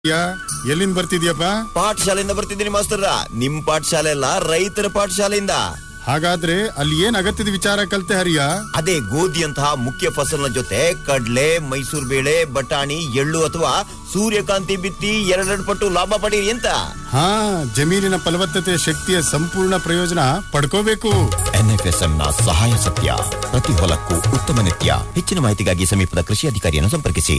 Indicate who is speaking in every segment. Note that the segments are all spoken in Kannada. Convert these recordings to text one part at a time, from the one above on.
Speaker 1: ಯಾ ಎಲ್ಲಿಂದ ಬರ್ತಿದ್ಯಪ್ಪ
Speaker 2: ಪಾಠಶಾಲೆಯಿಂದ ಬರ್ತಿದ್ದೀನಿ ಮಾಸ್ತರ ನಿಮ್ ಪಾಠಶಾಲೆ ಅಲ್ಲ ರೈತರ ಪಾಠಶಾಲೆಯಿಂದ
Speaker 1: ಹಾಗಾದ್ರೆ ಅಲ್ಲಿ ಏನ್ ಅಗತ್ಯದ ವಿಚಾರ ಕಲ್ತೆ ಹರಿಯ
Speaker 2: ಅದೇ ಗೋಧಿಯಂತಹ ಮುಖ್ಯ ಫಸಲಿನ ಜೊತೆ ಕಡ್ಲೆ ಮೈಸೂರು ಬೇಳೆ ಬಟಾಣಿ ಎಳ್ಳು ಅಥವಾ ಸೂರ್ಯಕಾಂತಿ ಬಿತ್ತಿ ಎರಡೆರಡು ಪಟ್ಟು ಲಾಭ ಪಡೀರಿ ಅಂತ
Speaker 1: ಹಾ ಜಮೀನಿನ ಫಲವತ್ತತೆ ಶಕ್ತಿಯ ಸಂಪೂರ್ಣ ಪ್ರಯೋಜನ ಪಡ್ಕೋಬೇಕು
Speaker 2: ಎನ್ಎಫ್ಎಸ್ಎಂ ನ ಸಹಾಯ ಸತ್ಯ ಪ್ರತಿ ಹೊಲಕ್ಕೂ ಉತ್ತಮ ನಿತ್ಯ ಹೆಚ್ಚಿನ ಮಾಹಿತಿಗಾಗಿ ಸಮೀಪದ ಕೃಷಿ ಅಧಿಕಾರಿಯನ್ನು ಸಂಪರ್ಕಿಸಿ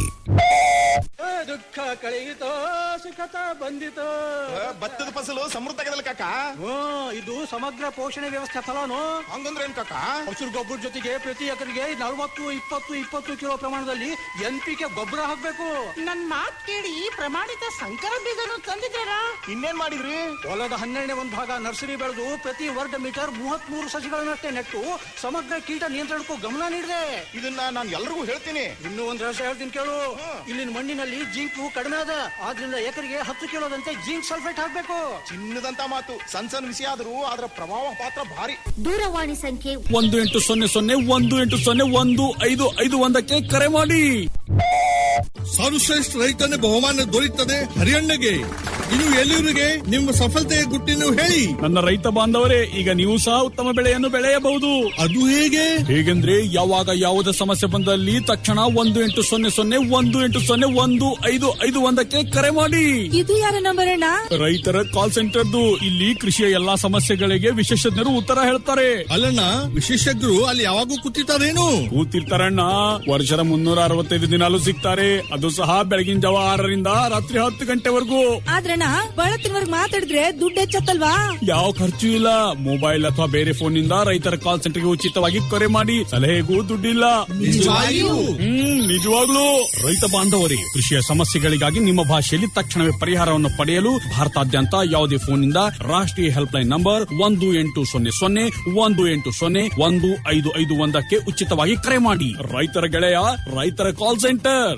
Speaker 3: ದುಃಖ ಕಳೆಯಿತೋ ಸುಖತ ಬಂದಿತೋ
Speaker 4: ಭತ್ತದ ಫಸಲು ಸಮೃದ್ಧ ಆಗದಲ್ಲ ಕಾಕ
Speaker 3: ಹ್ಞೂ ಇದು ಸಮಗ್ರ ಪೋಷಣೆ ವ್ಯವಸ್ಥೆ ಫಲನು
Speaker 4: ಹಂಗಂದ್ರೆ ಏನ್ ಕಾಕ
Speaker 3: ಹಸಿರು ಗೊಬ್ಬರ ಜೊತೆಗೆ ಪ್ರತಿ ಎಕರೆಗೆ ನಲವತ್ತು ಇಪ್ಪತ್ತು ಇಪ್ಪತ್ತು ಕಿಲೋ ಪ್ರಮಾಣದಲ್ಲಿ ಎನ್ ಪಿ ಕೆ ಗೊಬ್ಬರ ಹಾಕ್ಬೇಕು
Speaker 5: ನನ್ ಮಾತ್ ಕೇಳಿ ಪ್ರಮಾಣಿತ ಸಂಕರ ಬೀಜನು ತಂದಿದ್ದಾರಾ
Speaker 4: ಇನ್ನೇನ್ ಮಾಡಿದ್ರಿ
Speaker 3: ಹೊಲದ ಹನ್ನೆರಡನೇ ಒಂದು ಭಾಗ ನರ್ಸರಿ ಬೆಳೆದು ಪ್ರತಿ ವರ್ಗ ಮೀಟರ್ ಮೂವತ್ತ್ ಮೂರು ಸಸಿಗಳನ್ನಷ್ಟೇ ನೆಟ್ಟು ಸಮಗ್ರ ಕೀಟ ನಿಯಂತ್ರಣಕ್ಕೂ ಗಮನ ನೀಡಿದೆ
Speaker 4: ಇದನ್ನ ನಾನು ಎಲ್ರಿಗೂ ಹೇಳ್ತೀನಿ
Speaker 3: ಇನ್ನೂ ಒಂದ್ ರಹಸ್ಯ ಹೇಳ್ತೀನಿ ಕೇಳು ಇಲ್ಲಿನ ಮಣ್ಣಿನಲ್ಲಿ ಜಿಂಕು ಕಡಿಮೆ ಅದ ಆದ್ರಿಂದ ಎಕರೆಗೆ ಹತ್ತು ಕಿಲೋದಂತೆ ಜಿಂಕ್ ಸಲ್ಫೇಟ್ ಹಾಕ್ಬೇಕು
Speaker 4: ಚಿನ್ನದಂತ ಮಾತು ಸಣ್ಣ ಸಣ್ಣ ವಿಷಯ ಆದ್ರೂ ಅದರ ಪ್ರಭಾವ ಪಾತ್ರ ಭಾರಿ
Speaker 6: ದೂರವಾಣಿ ಸಂಖ್ಯೆ
Speaker 7: ಒಂದು ಎಂಟು ಸೊನ್ನೆ ಸೊನ್ನೆ ಒಂದು ಎಂಟು ಸೊನ್ನೆ ಒಂದು ಐದು ಐದು ಒಂದಕ್ಕೆ ಕರೆ ಮಾಡಿ
Speaker 8: ಸರ್ವಶ್ರೇಷ್ಠ ರೈತನ ಬಹುಮಾನ ದೊರೆಯುತ್ತದೆ ಹರಿಯಣ್ಣಗೆ ಇನ್ನು ಎಲ್ಲಿವರಿಗೆ ನಿಮ್ಮ ಸಫಲತೆಯ ಗುಟ್ಟಿನ ಹೇಳಿ
Speaker 7: ನನ್ನ ರೈತ ಬಾಂಧವರೇ ಈಗ ನೀವು ಸಹ ಉತ್ತಮ ಬೆಳೆಯನ್ನು ಬೆಳೆಯಬಹುದು
Speaker 8: ಅದು ಹೇಗೆ
Speaker 7: ಹೇಗೆಂದ್ರೆ ಯಾವಾಗ ಯಾವುದೇ ಸಮಸ್ಯೆ ಬಂದಲ್ಲಿ ತಕ್ಷಣ ಒಂದು ಎಂಟು ಸೊನ್ನೆ ಸೊನ್ನೆ ಒಂದು ಎಂಟು ಸೊನ್ನೆ ಒಂದು ಐದು ಐದು ಒಂದಕ್ಕೆ ಕರೆ ಮಾಡಿ
Speaker 6: ಇದು ಯಾರ ನಂಬರ್ ಅಣ್ಣ
Speaker 7: ರೈತರ ಕಾಲ್ ಸೆಂಟರ್ದು ಇಲ್ಲಿ ಕೃಷಿಯ ಎಲ್ಲಾ ಸಮಸ್ಯೆಗಳಿಗೆ ವಿಶೇಷಜ್ಞರು ಉತ್ತರ ಹೇಳ್ತಾರೆ
Speaker 8: ಅಲ್ಲಣ್ಣ ವಿಶೇಷಜ್ಞರು ಅಲ್ಲಿ ಯಾವಾಗೂ ಕೂತಿರ್ತಾರೇನು
Speaker 7: ಕೂತಿರ್ತಾರಣ್ಣ ವರ್ಷದ ಮುನ್ನೂರ ಅರವತ್ತೈದು ದಿನಾಲು ಸಿಗ್ತಾರೆ ಅದು ಸಹ ಬೆಳಗಿನ ಜಾವ ಆರರಿಂದ ರಾತ್ರಿ ಹತ್ತು ಗಂಟೆವರೆಗೂ
Speaker 6: ಆದ್ರಣ್ಣ ಬಳತ್ತಿನವರ್ಗ್ ಮಾತಾಡಿದ್ರೆ ದುಡ್ಡು ಹೆಚ್ಚತ್ತಲ್ವಾ
Speaker 7: ಯಾವ ಖರ್ಚು ಇಲ್ಲ ಮೊಬೈಲ್ ಅಥವಾ ಬೇರೆ ಫೋನ್ ನಿಂದ ರೈತರ ಕಾಲ್ ಸೆಂಟರ್ಗೆ ಉಚಿತವಾಗಿ ಕರೆ ಮಾಡಿ ಸಲಹೆಗೂ ದುಡ್ಡಿಲ್ಲ
Speaker 8: ನಿಜವಾಗಿಯೂ?
Speaker 7: ಹ್ಮ್ ನಿಜವಾಗ್ಲೂ ರೈತ ಬಾಂಧವರೇ ಕೃಷಿಯ ಸಮಸ್ಯೆಗಳಿಗಾಗಿ ನಿಮ್ಮ ಭಾಷೆಯಲ್ಲಿ ತಕ್ಷಣವೇ ಪರಿಹಾರವನ್ನು ಪಡೆಯಲು ಭಾರತಾದ್ಯಂತ ಯಾವುದೇ ಫೋನ್ ನಿಂದ ರಾಷ್ಟ್ರೀಯ ಹೆಲ್ಪ್ ಲೈನ್ ನಂಬರ್ ಒಂದು ಎಂಟು ಸೊನ್ನೆ ಸೊನ್ನೆ ಒಂದು ಎಂಟು ಸೊನ್ನೆ ಒಂದು ಐದು ಐದು ಒಂದಕ್ಕೆ ಉಚಿತವಾಗಿ ಕರೆ ಮಾಡಿ ರೈತರ ಗೆಳೆಯ ರೈತರ ಕಾಲ್ ಸೆಂಟರ್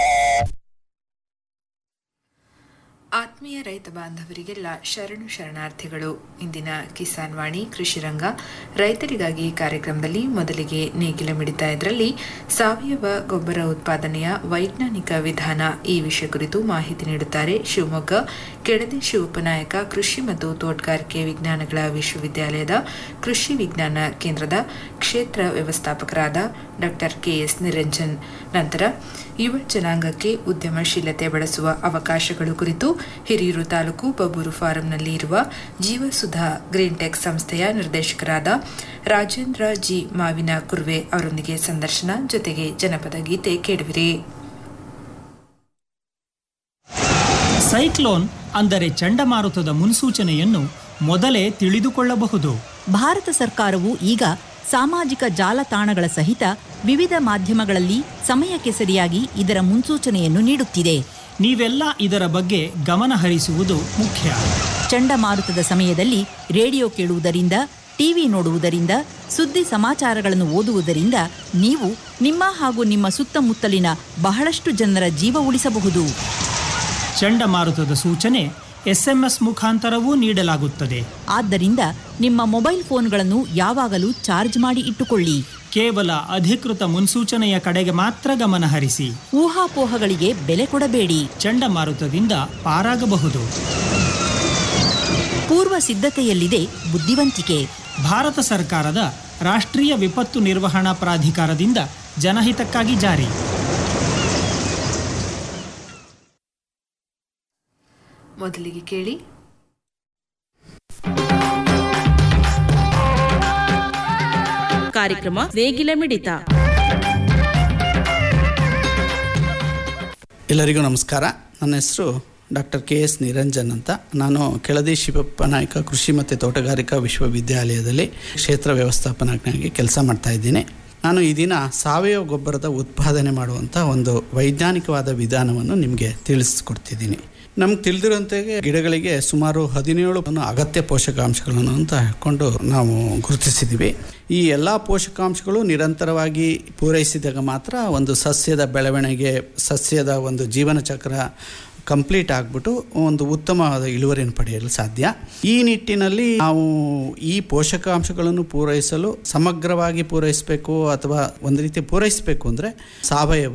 Speaker 9: ಆತ್ಮೀಯ ರೈತ ಬಾಂಧವರಿಗೆಲ್ಲ ಶರಣು ಶರಣಾರ್ಥಿಗಳು ಇಂದಿನ ಕಿಸಾನ್ ವಾಣಿ ಕೃಷಿ ರಂಗ ರೈತರಿಗಾಗಿ ಕಾರ್ಯಕ್ರಮದಲ್ಲಿ ಮೊದಲಿಗೆ ನೇಗಿಲ ಮಿಡಿತ ಇದರಲ್ಲಿ ಸಾವಯವ ಗೊಬ್ಬರ ಉತ್ಪಾದನೆಯ ವೈಜ್ಞಾನಿಕ ವಿಧಾನ ಈ ವಿಷಯ ಕುರಿತು ಮಾಹಿತಿ ನೀಡುತ್ತಾರೆ ಶಿವಮೊಗ್ಗ ಕೆಳದಿ ಶಿವಪ್ಪನಾಯಕ ಕೃಷಿ ಮತ್ತು ತೋಟಗಾರಿಕೆ ವಿಜ್ಞಾನಗಳ ವಿಶ್ವವಿದ್ಯಾಲಯದ ಕೃಷಿ ವಿಜ್ಞಾನ ಕೇಂದ್ರದ ಕ್ಷೇತ್ರ ವ್ಯವಸ್ಥಾಪಕರಾದ ಡಾಕ್ಟರ್ ಕೆಎಸ್ ನಿರಂಜನ್ ನಂತರ ಯುವ ಜನಾಂಗಕ್ಕೆ ಉದ್ಯಮಶೀಲತೆ ಬೆಳೆಸುವ ಅವಕಾಶಗಳು ಕುರಿತು ಹಿರಿಯೂರು ತಾಲೂಕು ಬಬ್ಬೂರು ಫಾರಂನಲ್ಲಿ ಇರುವ ಜೀವಸುಧಾ ಗ್ರೀನ್ ಟೆಕ್ ಸಂಸ್ಥೆಯ ನಿರ್ದೇಶಕರಾದ ರಾಜೇಂದ್ರ ಜಿ ಮಾವಿನ ಕುರ್ವೆ ಅವರೊಂದಿಗೆ ಸಂದರ್ಶನ ಜೊತೆಗೆ ಜನಪದ ಗೀತೆ ಕೇಳುವಿರಿ
Speaker 10: ಸೈಕ್ಲೋನ್ ಅಂದರೆ ಚಂಡಮಾರುತದ ಮುನ್ಸೂಚನೆಯನ್ನು ಮೊದಲೇ ತಿಳಿದುಕೊಳ್ಳಬಹುದು
Speaker 11: ಭಾರತ ಸರ್ಕಾರವು ಈಗ ಸಾಮಾಜಿಕ ಜಾಲತಾಣಗಳ ಸಹಿತ ವಿವಿಧ ಮಾಧ್ಯಮಗಳಲ್ಲಿ ಸಮಯಕ್ಕೆ ಸರಿಯಾಗಿ ಇದರ ಮುನ್ಸೂಚನೆಯನ್ನು ನೀಡುತ್ತಿದೆ
Speaker 10: ನೀವೆಲ್ಲ ಇದರ ಬಗ್ಗೆ ಗಮನ ಹರಿಸುವುದು ಮುಖ್ಯ
Speaker 11: ಚಂಡಮಾರುತದ ಸಮಯದಲ್ಲಿ ರೇಡಿಯೋ ಕೇಳುವುದರಿಂದ ಟಿವಿ ನೋಡುವುದರಿಂದ ಸುದ್ದಿ ಸಮಾಚಾರಗಳನ್ನು ಓದುವುದರಿಂದ ನೀವು ನಿಮ್ಮ ಹಾಗೂ ನಿಮ್ಮ ಸುತ್ತಮುತ್ತಲಿನ ಬಹಳಷ್ಟು ಜನರ ಜೀವ ಉಳಿಸಬಹುದು
Speaker 10: ಚಂಡಮಾರುತದ ಸೂಚನೆ ಎಸ್ಎಂಎಸ್ ಮುಖಾಂತರವೂ ನೀಡಲಾಗುತ್ತದೆ
Speaker 11: ಆದ್ದರಿಂದ ನಿಮ್ಮ ಮೊಬೈಲ್ ಫೋನ್ಗಳನ್ನು ಯಾವಾಗಲೂ ಚಾರ್ಜ್ ಮಾಡಿ ಇಟ್ಟುಕೊಳ್ಳಿ
Speaker 10: ಕೇವಲ ಅಧಿಕೃತ ಮುನ್ಸೂಚನೆಯ ಕಡೆಗೆ ಮಾತ್ರ ಗಮನ ಹರಿಸಿ
Speaker 11: ಊಹಾಪೋಹಗಳಿಗೆ ಬೆಲೆ ಕೊಡಬೇಡಿ
Speaker 10: ಚಂಡಮಾರುತದಿಂದ ಪಾರಾಗಬಹುದು
Speaker 11: ಪೂರ್ವ ಸಿದ್ಧತೆಯಲ್ಲಿದೆ ಬುದ್ಧಿವಂತಿಕೆ
Speaker 10: ಭಾರತ ಸರ್ಕಾರದ ರಾಷ್ಟ್ರೀಯ ವಿಪತ್ತು ನಿರ್ವಹಣಾ ಪ್ರಾಧಿಕಾರದಿಂದ ಜನಹಿತಕ್ಕಾಗಿ ಜಾರಿ
Speaker 9: ಮೊದಲಿಗೆ ಕೇಳಿ
Speaker 12: ಕಾರ್ಯಕ್ರಮ ನೇಗಿಲ ಮಿಡಿತ
Speaker 13: ಎಲ್ಲರಿಗೂ ನಮಸ್ಕಾರ ನನ್ನ ಹೆಸರು ಡಾಕ್ಟರ್ ಕೆ ಎಸ್ ನಿರಂಜನ್ ಅಂತ ನಾನು ಕೆಳದಿ ಶಿವಪ್ಪ ನಾಯಕ ಕೃಷಿ ಮತ್ತು ತೋಟಗಾರಿಕಾ ವಿಶ್ವವಿದ್ಯಾಲಯದಲ್ಲಿ ಕ್ಷೇತ್ರ ವ್ಯವಸ್ಥಾಪನಾಗಿ ಕೆಲಸ ಮಾಡ್ತಾ ಇದ್ದೀನಿ ನಾನು ಈ ದಿನ ಸಾವಯವ ಗೊಬ್ಬರದ ಉತ್ಪಾದನೆ ಮಾಡುವಂಥ ಒಂದು ವೈಜ್ಞಾನಿಕವಾದ ವಿಧಾನವನ್ನು ನಿಮಗೆ ತಿಳಿಸ್ಕೊಡ್ತಿದ್ದೀನಿ ನಮ್ಗೆ ತಿಳಿದಿರುವಂತೆ ಗಿಡಗಳಿಗೆ ಸುಮಾರು ಹದಿನೇಳು ಅಗತ್ಯ ಪೋಷಕಾಂಶಗಳನ್ನು ಅಂತ ಹೇಳ್ಕೊಂಡು ನಾವು ಗುರುತಿಸಿದ್ದೀವಿ ಈ ಎಲ್ಲ ಪೋಷಕಾಂಶಗಳು ನಿರಂತರವಾಗಿ ಪೂರೈಸಿದಾಗ ಮಾತ್ರ ಒಂದು ಸಸ್ಯದ ಬೆಳವಣಿಗೆ ಸಸ್ಯದ ಒಂದು ಜೀವನ ಚಕ್ರ ಕಂಪ್ಲೀಟ್ ಆಗಿಬಿಟ್ಟು ಒಂದು ಉತ್ತಮವಾದ ಇಳುವರಿಯನ್ನು ಪಡೆಯಲು ಸಾಧ್ಯ ಈ ನಿಟ್ಟಿನಲ್ಲಿ ನಾವು ಈ ಪೋಷಕಾಂಶಗಳನ್ನು ಪೂರೈಸಲು ಸಮಗ್ರವಾಗಿ ಪೂರೈಸಬೇಕು ಅಥವಾ ಒಂದು ರೀತಿ ಪೂರೈಸಬೇಕು ಅಂದರೆ ಸಾವಯವ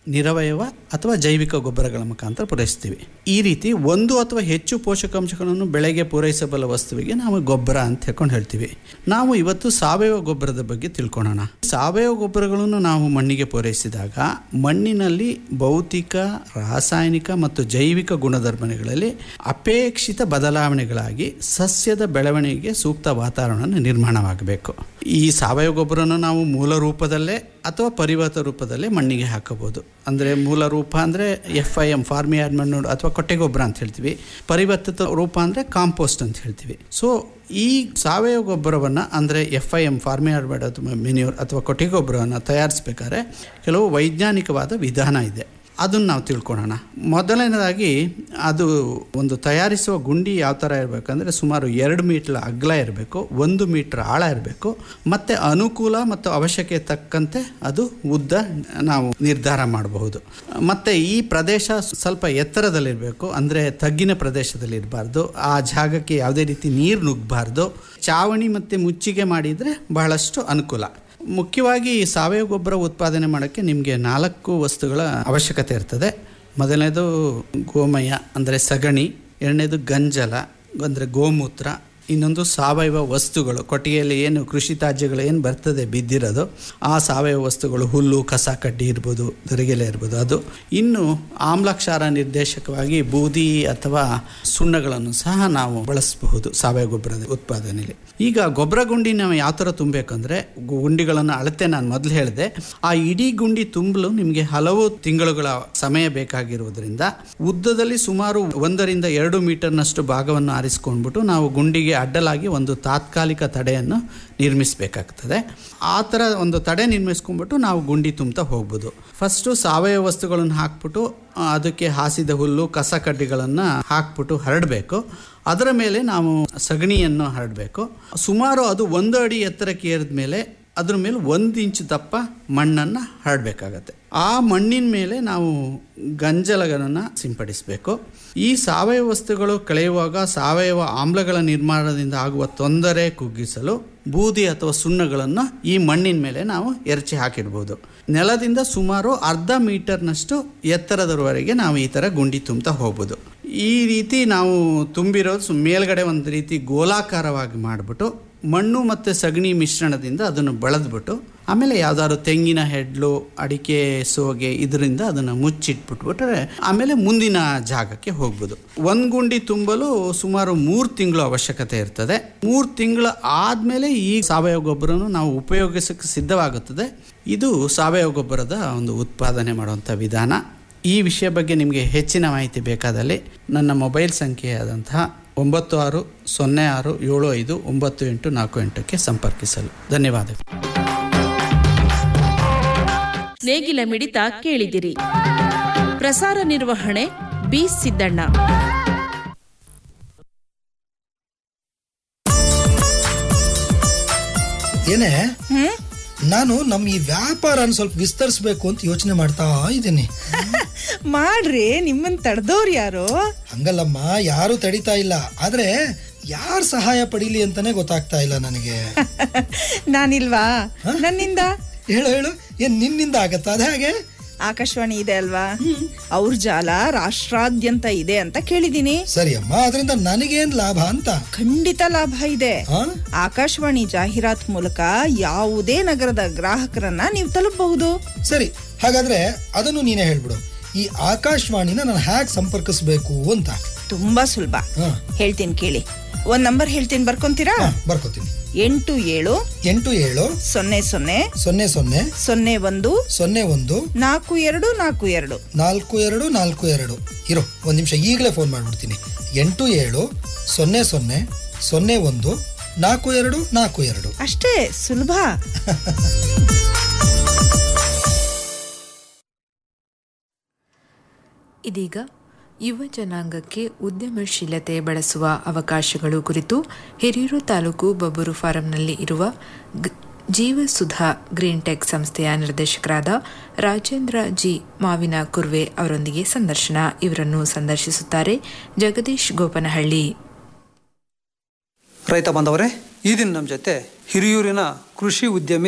Speaker 13: ನಿರವಯವ ಅಥವಾ ಜೈವಿಕ ಗೊಬ್ಬರಗಳ ಮುಖಾಂತರ ಪೂರೈಸ್ತೀವಿ ಈ ರೀತಿ ಒಂದು ಅಥವಾ ಹೆಚ್ಚು ಪೋಷಕಾಂಶಗಳನ್ನು ಬೆಳೆಗೆ ಪೂರೈಸಬಲ್ಲ ವಸ್ತುವಿಗೆ ನಾವು ಗೊಬ್ಬರ ಅಂತ ಹೇಳ್ಕೊಂಡು ಹೇಳ್ತೀವಿ ನಾವು ಇವತ್ತು ಸಾವಯವ ಗೊಬ್ಬರದ ಬಗ್ಗೆ ತಿಳ್ಕೊಳ್ಳೋಣ ಸಾವಯವ ಗೊಬ್ಬರಗಳನ್ನು ನಾವು ಮಣ್ಣಿಗೆ ಪೂರೈಸಿದಾಗ ಮಣ್ಣಿನಲ್ಲಿ ಭೌತಿಕ ರಾಸಾಯನಿಕ ಮತ್ತು ಜೈವಿಕ ಗುಣಧರ್ಮಗಳಲ್ಲಿ ಅಪೇಕ್ಷಿತ ಬದಲಾವಣೆಗಳಾಗಿ ಸಸ್ಯದ ಬೆಳವಣಿಗೆಗೆ ಸೂಕ್ತ ವಾತಾವರಣ ನಿರ್ಮಾಣವಾಗಬೇಕು ಈ ಸಾವಯವ ಗೊಬ್ಬರನ ನಾವು ಮೂಲ ರೂಪದಲ್ಲೇ ಅಥವಾ ಪರಿವರ್ತ ರೂಪದಲ್ಲೇ ಮಣ್ಣಿಗೆ ಹಾಕಬಹುದು ಅಂದರೆ ಮೂಲ ರೂಪ ಅಂದರೆ ಎಫ್ ಐ ಎಮ್ ಫಾರ್ಮಿಯಾರ್ ಮಣ್ಣು ಅಥವಾ ಕೊಟ್ಟೆ ಗೊಬ್ಬರ ಅಂತ ಹೇಳ್ತೀವಿ ಪರಿವರ್ತಿತ ರೂಪ ಅಂದರೆ ಕಾಂಪೋಸ್ಟ್ ಅಂತ ಹೇಳ್ತೀವಿ ಸೊ ಈ ಸಾವಯವ ಗೊಬ್ಬರವನ್ನು ಅಂದರೆ F I M farmyard bed ಅಥವಾ ಮೆನ್ಯೂರ್ ಅಥವಾ ಕೊಟ್ಟಿಗೆ ಗೊಬ್ಬರವನ್ನು ತಯಾರಿಸ್ಬೇಕಾದ್ರೆ ಕೆಲವು ವೈಜ್ಞಾನಿಕವಾದ ವಿಧಾನ ಇದೆ ಅದನ್ನು ನಾವು ತಿಳ್ಕೊಳ್ಳೋಣ ಮೊದಲನೇದಾಗಿ ಅದು ಒಂದು ತಯಾರಿಸುವ ಗುಂಡಿ ಯಾವ ಥರ ಇರಬೇಕಂದ್ರೆ ಸುಮಾರು ಎರಡು ಮೀಟ್ರ್ ಅಗಲ ಇರಬೇಕು ಒಂದು ಮೀಟ್ರ್ ಆಳ ಇರಬೇಕು ಮತ್ತು ಅನುಕೂಲ ಮತ್ತು ಅವಶ್ಯಕತೆ ತಕ್ಕಂತೆ ಅದು ಉದ್ದ ನಾವು ನಿರ್ಧಾರ ಮಾಡಬಹುದು ಮತ್ತು ಈ ಪ್ರದೇಶ ಸ್ವಲ್ಪ ಎತ್ತರದಲ್ಲಿರಬೇಕು ಅಂದರೆ ತಗ್ಗಿನ ಪ್ರದೇಶದಲ್ಲಿ ಇರಬಾರ್ದು ಆ ಜಾಗಕ್ಕೆ ಯಾವುದೇ ರೀತಿ ನೀರು ನುಗ್ಗಬಾರ್ದು ಚಾವಣಿ ಮತ್ತು ಮುಚ್ಚಿಗೆ ಮಾಡಿದರೆ ಬಹಳಷ್ಟು ಅನುಕೂಲ ಮುಖ್ಯವಾಗಿ ಈ ಸಾವಯವ ಗೊಬ್ಬರ ಉತ್ಪಾದನೆ ಮಾಡೋಕ್ಕೆ ನಿಮಗೆ ನಾಲ್ಕು ವಸ್ತುಗಳ ಅವಶ್ಯಕತೆ ಇರ್ತದೆ ಮೊದಲನೇದು ಗೋಮಯ ಅಂದರೆ ಸಗಣಿ ಎರಡನೇದು ಗಂಜಲ ಅಂದರೆ ಗೋಮೂತ್ರ ಇನ್ನೊಂದು ಸಾವಯವ ವಸ್ತುಗಳು ಕೊಟ್ಟಿಗೆಯಲ್ಲಿ ಏನು ಕೃಷಿ ತ್ಯಾಜ್ಯಗಳು ಏನು ಬರ್ತದೆ ಬಿದ್ದಿರೋದು ಆ ಸಾವಯವ ವಸ್ತುಗಳು ಹುಲ್ಲು ಕಸ ಕಡ್ಡಿ ಇರ್ಬೋದು ದರಿಗೆಲೆ ಇರ್ಬೋದು ಅದು ಇನ್ನು ಆಮ್ಲಕ್ಷಾರ ನಿರ್ದೇಶಕವಾಗಿ ಬೂದಿ ಅಥವಾ ಸುಣ್ಣಗಳನ್ನು ಸಹ ನಾವು ಬಳಸಬಹುದು ಸಾವಯವ ಗೊಬ್ಬರದ ಉತ್ಪಾದನೆಯಲ್ಲಿ ಈಗ ಗೊಬ್ಬರ ಗುಂಡಿ ನಾವು ಯಾವ ಥರ ತುಂಬಬೇಕಂದ್ರೆ ಗುಂಡಿಗಳನ್ನು ಅಳತೆ ನಾನು ಮೊದಲು ಹೇಳಿದೆ ಆ ಇಡೀ ಗುಂಡಿ ತುಂಬಲು ನಿಮಗೆ ಹಲವು ತಿಂಗಳುಗಳ ಸಮಯ ಬೇಕಾಗಿರುವುದರಿಂದ ಉದ್ದದಲ್ಲಿ ಸುಮಾರು ಒಂದರಿಂದ ಎರಡು ಮೀಟರ್ನಷ್ಟು ಭಾಗವನ್ನು ಆರಿಸ್ಕೊಂಡ್ಬಿಟ್ಟು ನಾವು ಗುಂಡಿಗೆ ಅಡ್ಡಲಾಗಿ ಒಂದು ತಾತ್ಕಾಲಿಕ ತಡೆಯನ್ನು ನಿರ್ಮಿಸಬೇಕಾಗ್ತದೆ ಆ ಥರ ಒಂದು ತಡೆ ನಿರ್ಮಿಸ್ಕೊಂಡ್ಬಿಟ್ಟು ನಾವು ಗುಂಡಿ ತುಂಬ್ತಾ ಹೋಗ್ಬೋದು ಫಸ್ಟು ಸಾವಯವ ವಸ್ತುಗಳನ್ನು ಹಾಕ್ಬಿಟ್ಟು ಆ, ಅದಕ್ಕೆ ಹಾಸಿದ ಹುಲ್ಲು ಕಸ ಕಡ್ಡಿಗಳನ್ನು ಹಾಕ್ಬಿಟ್ಟು ಹರಡಬೇಕು ಅದರ ಮೇಲೆ ನಾವು ಸಗಣಿಯನ್ನು ಹರಡಬೇಕು ಸುಮಾರು ಅದು ಒಂದು ಅಡಿ ಎತ್ತರಕ್ಕೆ ಏರಿದ ಮೇಲೆ ಅದ್ರ ಮೇಲೆ ಒಂದು ಇಂಚು ದಪ್ಪ ಮಣ್ಣನ್ನು ಹರಡಬೇಕಾಗತ್ತೆ ಆ ಮಣ್ಣಿನ ಮೇಲೆ ನಾವು ಗಂಜಲಗಳನ್ನು ಸಿಂಪಡಿಸಬೇಕು ಈ ಸಾವಯವ ವಸ್ತುಗಳು ಕಳೆಯುವಾಗ ಸಾವಯವ ಆಮ್ಲಗಳ ನಿರ್ಮಾಣದಿಂದ ಆಗುವ ತೊಂದರೆ ಕುಗ್ಗಿಸಲು ಬೂದಿ ಅಥವಾ ಸುಣ್ಣಗಳನ್ನು ಈ ಮಣ್ಣಿನ ಮೇಲೆ ನಾವು ಎರಚಿ ಹಾಕಿಡ್ಬೋದು ನೆಲದಿಂದ ಸುಮಾರು ಅರ್ಧ ಮೀಟರ್ನಷ್ಟು ಎತ್ತರದವರೆಗೆ ನಾವು ಈ ಥರ ಗುಂಡಿ ತುಂಬ್ತಾ ಹೋಗ್ಬೋದು ಈ ರೀತಿ ನಾವು ತುಂಬಿರೋದು ಸು- ಮೇಲ್ಗಡೆ ಒಂದು ರೀತಿ ಗೋಲಾಕಾರವಾಗಿ ಮಾಡಿಬಿಟ್ಟು ಮಣ್ಣು ಮತ್ತು ಸಗಣಿ ಮಿಶ್ರಣದಿಂದ ಅದನ್ನು ಬಳದ್ಬಿಟ್ಟು ಆಮೇಲೆ ಯಾವ್ದಾದ್ರು ತೆಂಗಿನ ಹೆಡ್ಲು ಅಡಿಕೆ ಸೋಗೆ ಇದರಿಂದ ಅದನ್ನು ಮುಚ್ಚಿಟ್ಬಿಟ್ಬಿಟ್ರೆ ಆಮೇಲೆ ಮುಂದಿನ ಜಾಗಕ್ಕೆ ಹೋಗ್ಬೋದು ಒಂದು ಗುಂಡಿ ತುಂಬಲು ಸುಮಾರು ಮೂರು ತಿಂಗಳು ಅವಶ್ಯಕತೆ ಇರ್ತದೆ ಮೂರು ತಿಂಗಳು ಆದಮೇಲೆ ಈ ಸಾವಯವ ಗೊಬ್ಬರನು ನಾವು ಉಪಯೋಗಿಸಕ್ಕೆ ಸಿದ್ಧವಾಗುತ್ತದೆ ಇದು ಸಾವಯವ ಗೊಬ್ಬರದ ಒಂದು ಉತ್ಪಾದನೆ ಮಾಡುವಂಥ ವಿಧಾನ ಈ ವಿಷಯ ಬಗ್ಗೆ ನಿಮಗೆ ಹೆಚ್ಚಿನ ಮಾಹಿತಿ ಬೇಕಾದಲ್ಲಿ ನನ್ನ ಮೊಬೈಲ್ ಸಂಖ್ಯೆಯಾದಂತಹ ಒಂಬತ್ತು ಆರು ಸೊನ್ನೆ ಆರು ಏಳು ಐದು ಒಂಬತ್ತು ಎಂಟು ನಾಲ್ಕು ಎಂಟಕ್ಕೆ ಸಂಪರ್ಕಿಸಲು ಧನ್ಯವಾದಗಳು
Speaker 12: ನೇಗಿಲ ಮಿಡಿತ ಕೇಳಿದಿರಿ ಪ್ರಸಾರ ನಿರ್ವಹಣೆ ಬಿ ಸಿದ್ದಣ್ಣ
Speaker 14: ಏನೇ ನಾನು ನಮ್ಮ ಈ ವ್ಯಾಪಾರನ ಸ್ವಲ್ಪ ವಿಸ್ತರಿಸ್ಬೇಕು ಅಂತ ಯೋಚನೆ ಮಾಡ್ತಾ ಇದ್ದೀನಿ
Speaker 5: ಮಾಡ್ರಿ ನಿಮ್ಮನ್ ತಡೆದವ್ರು ಯಾರು
Speaker 14: ಹಂಗಲ್ಲಮ್ಮ ಯಾರು ತಡಿತಾ ಇಲ್ಲ ಆದ್ರೆ ಯಾರ್ ಸಹಾಯ ಪಡೀಲಿ ಅಂತಾನೆ ಗೊತ್ತಾಗ್ತಾ ಇಲ್ಲ ನನಗೆ
Speaker 5: ನಾನಿಲ್ವಾ ನನ್ನಿಂದ
Speaker 14: ಹೇಳು ಹೇಳು ಏನ್ ನಿನ್ನಿಂದ ಆಗತ್ತಾ ಅದ ಹಾಗೆ
Speaker 5: ಆಕಾಶವಾಣಿ ಇದೆ ಅಲ್ವಾ ಅವ್ರ ಜಾಲ ರಾಷ್ಟ್ರಾದ್ಯಂತ ಇದೆ ಅಂತ ಕೇಳಿದೀನಿ
Speaker 14: ಸರಿ ಅಮ್ಮ ಅದರಿಂದ ನನಗೇನ್ ಲಾಭ ಅಂತ
Speaker 5: ಖಂಡಿತ ಲಾಭ ಇದೆ
Speaker 14: ಹಾ?
Speaker 5: ಆಕಾಶವಾಣಿ ಜಾಹೀರಾತ್ ಮೂಲಕ ಯಾವುದೇ ನಗರದ ಗ್ರಾಹಕರನ್ನ ನೀವು ತಲುಪಬಹುದು
Speaker 14: ಸರಿ ಹಾಗಾದ್ರೆ ಅದನ್ನು ನೀನೇ ಹೇಳ್ಬಿಡು ಈ ಆಕಾಶವಾಣಿನ ನಾನು ಹ್ಯಾಕ್ ಸಂಪರ್ಕಿಸ್ಬೇಕು ಅಂತ
Speaker 5: ತುಂಬಾ ಸುಲಭ
Speaker 14: ಹಾ.
Speaker 5: ಹೇಳ್ತೀನಿ ಕೇಳಿ ಒಂದ್ ನಂಬರ್ ಹೇಳ್ತೀನಿ ಬರ್ಕೊಂತೀರಾ
Speaker 14: ಬರ್ಕೋತೀನಿ
Speaker 5: ಎಂಟು ಏಳು
Speaker 14: ಎಂಟು ಏಳು
Speaker 5: ಸೊನ್ನೆ ಸೊನ್ನೆ
Speaker 14: ಸೊನ್ನೆ ಸೊನ್ನೆ
Speaker 5: ಸೊನ್ನೆ ಒಂದು
Speaker 14: ಸೊನ್ನೆ ಒಂದು
Speaker 5: ನಾಲ್ಕು ಎರಡು ನಾಲ್ಕು ಎರಡು
Speaker 14: ನಾಲ್ಕು ಎರಡು ನಾಲ್ಕು ಎರಡು ಇರೋ ಒಂದು ನಿಮಿಷ ಈಗಲೇ ಫೋನ್ ಮಾಡ್ಬಿಡ್ತೀನಿ ಎಂಟು ಏಳು ಸೊನ್ನೆ ಸೊನ್ನೆ ಸೊನ್ನೆ ಒಂದು ನಾಲ್ಕು ಎರಡು ನಾಲ್ಕು ಎರಡು
Speaker 5: ಅಷ್ಟೇ ಸುಲಭ
Speaker 9: ಇದೀಗ ಯುವ ಜನಾಂಗಕ್ಕೆ ಉದ್ಯಮಶೀಲತೆ ಬಳಸುವ ಅವಕಾಶಗಳು ಕುರಿತು ಹಿರಿಯೂರು ತಾಲೂಕು ಬಬ್ಬೂರು ಫಾರಂನಲ್ಲಿ ಇರುವ ಗ್- ಜೀವಸುಧಾ ಗ್ರೀನ್ ಟೆಕ್ ಸಂಸ್ಥೆಯ ನಿರ್ದೇಶಕರಾದ ರಾಜೇಂದ್ರ ಜಿ ಮಾವಿನ ಕುರ್ವೆ ಅವರೊಂದಿಗೆ ಸಂದರ್ಶನ ಇವರನ್ನು ಸಂದರ್ಶಿಸುತ್ತಾರೆ ಜಗದೀಶ್ ಗೋಪನಹಳ್ಳಿ
Speaker 15: ರೈತ ಬಾಂಧವರೇ ಈ ದಿನ ನಮ್ಮ ಜೊತೆ ಹಿರಿಯೂರಿನ ಕೃಷಿ ಉದ್ಯಮಿ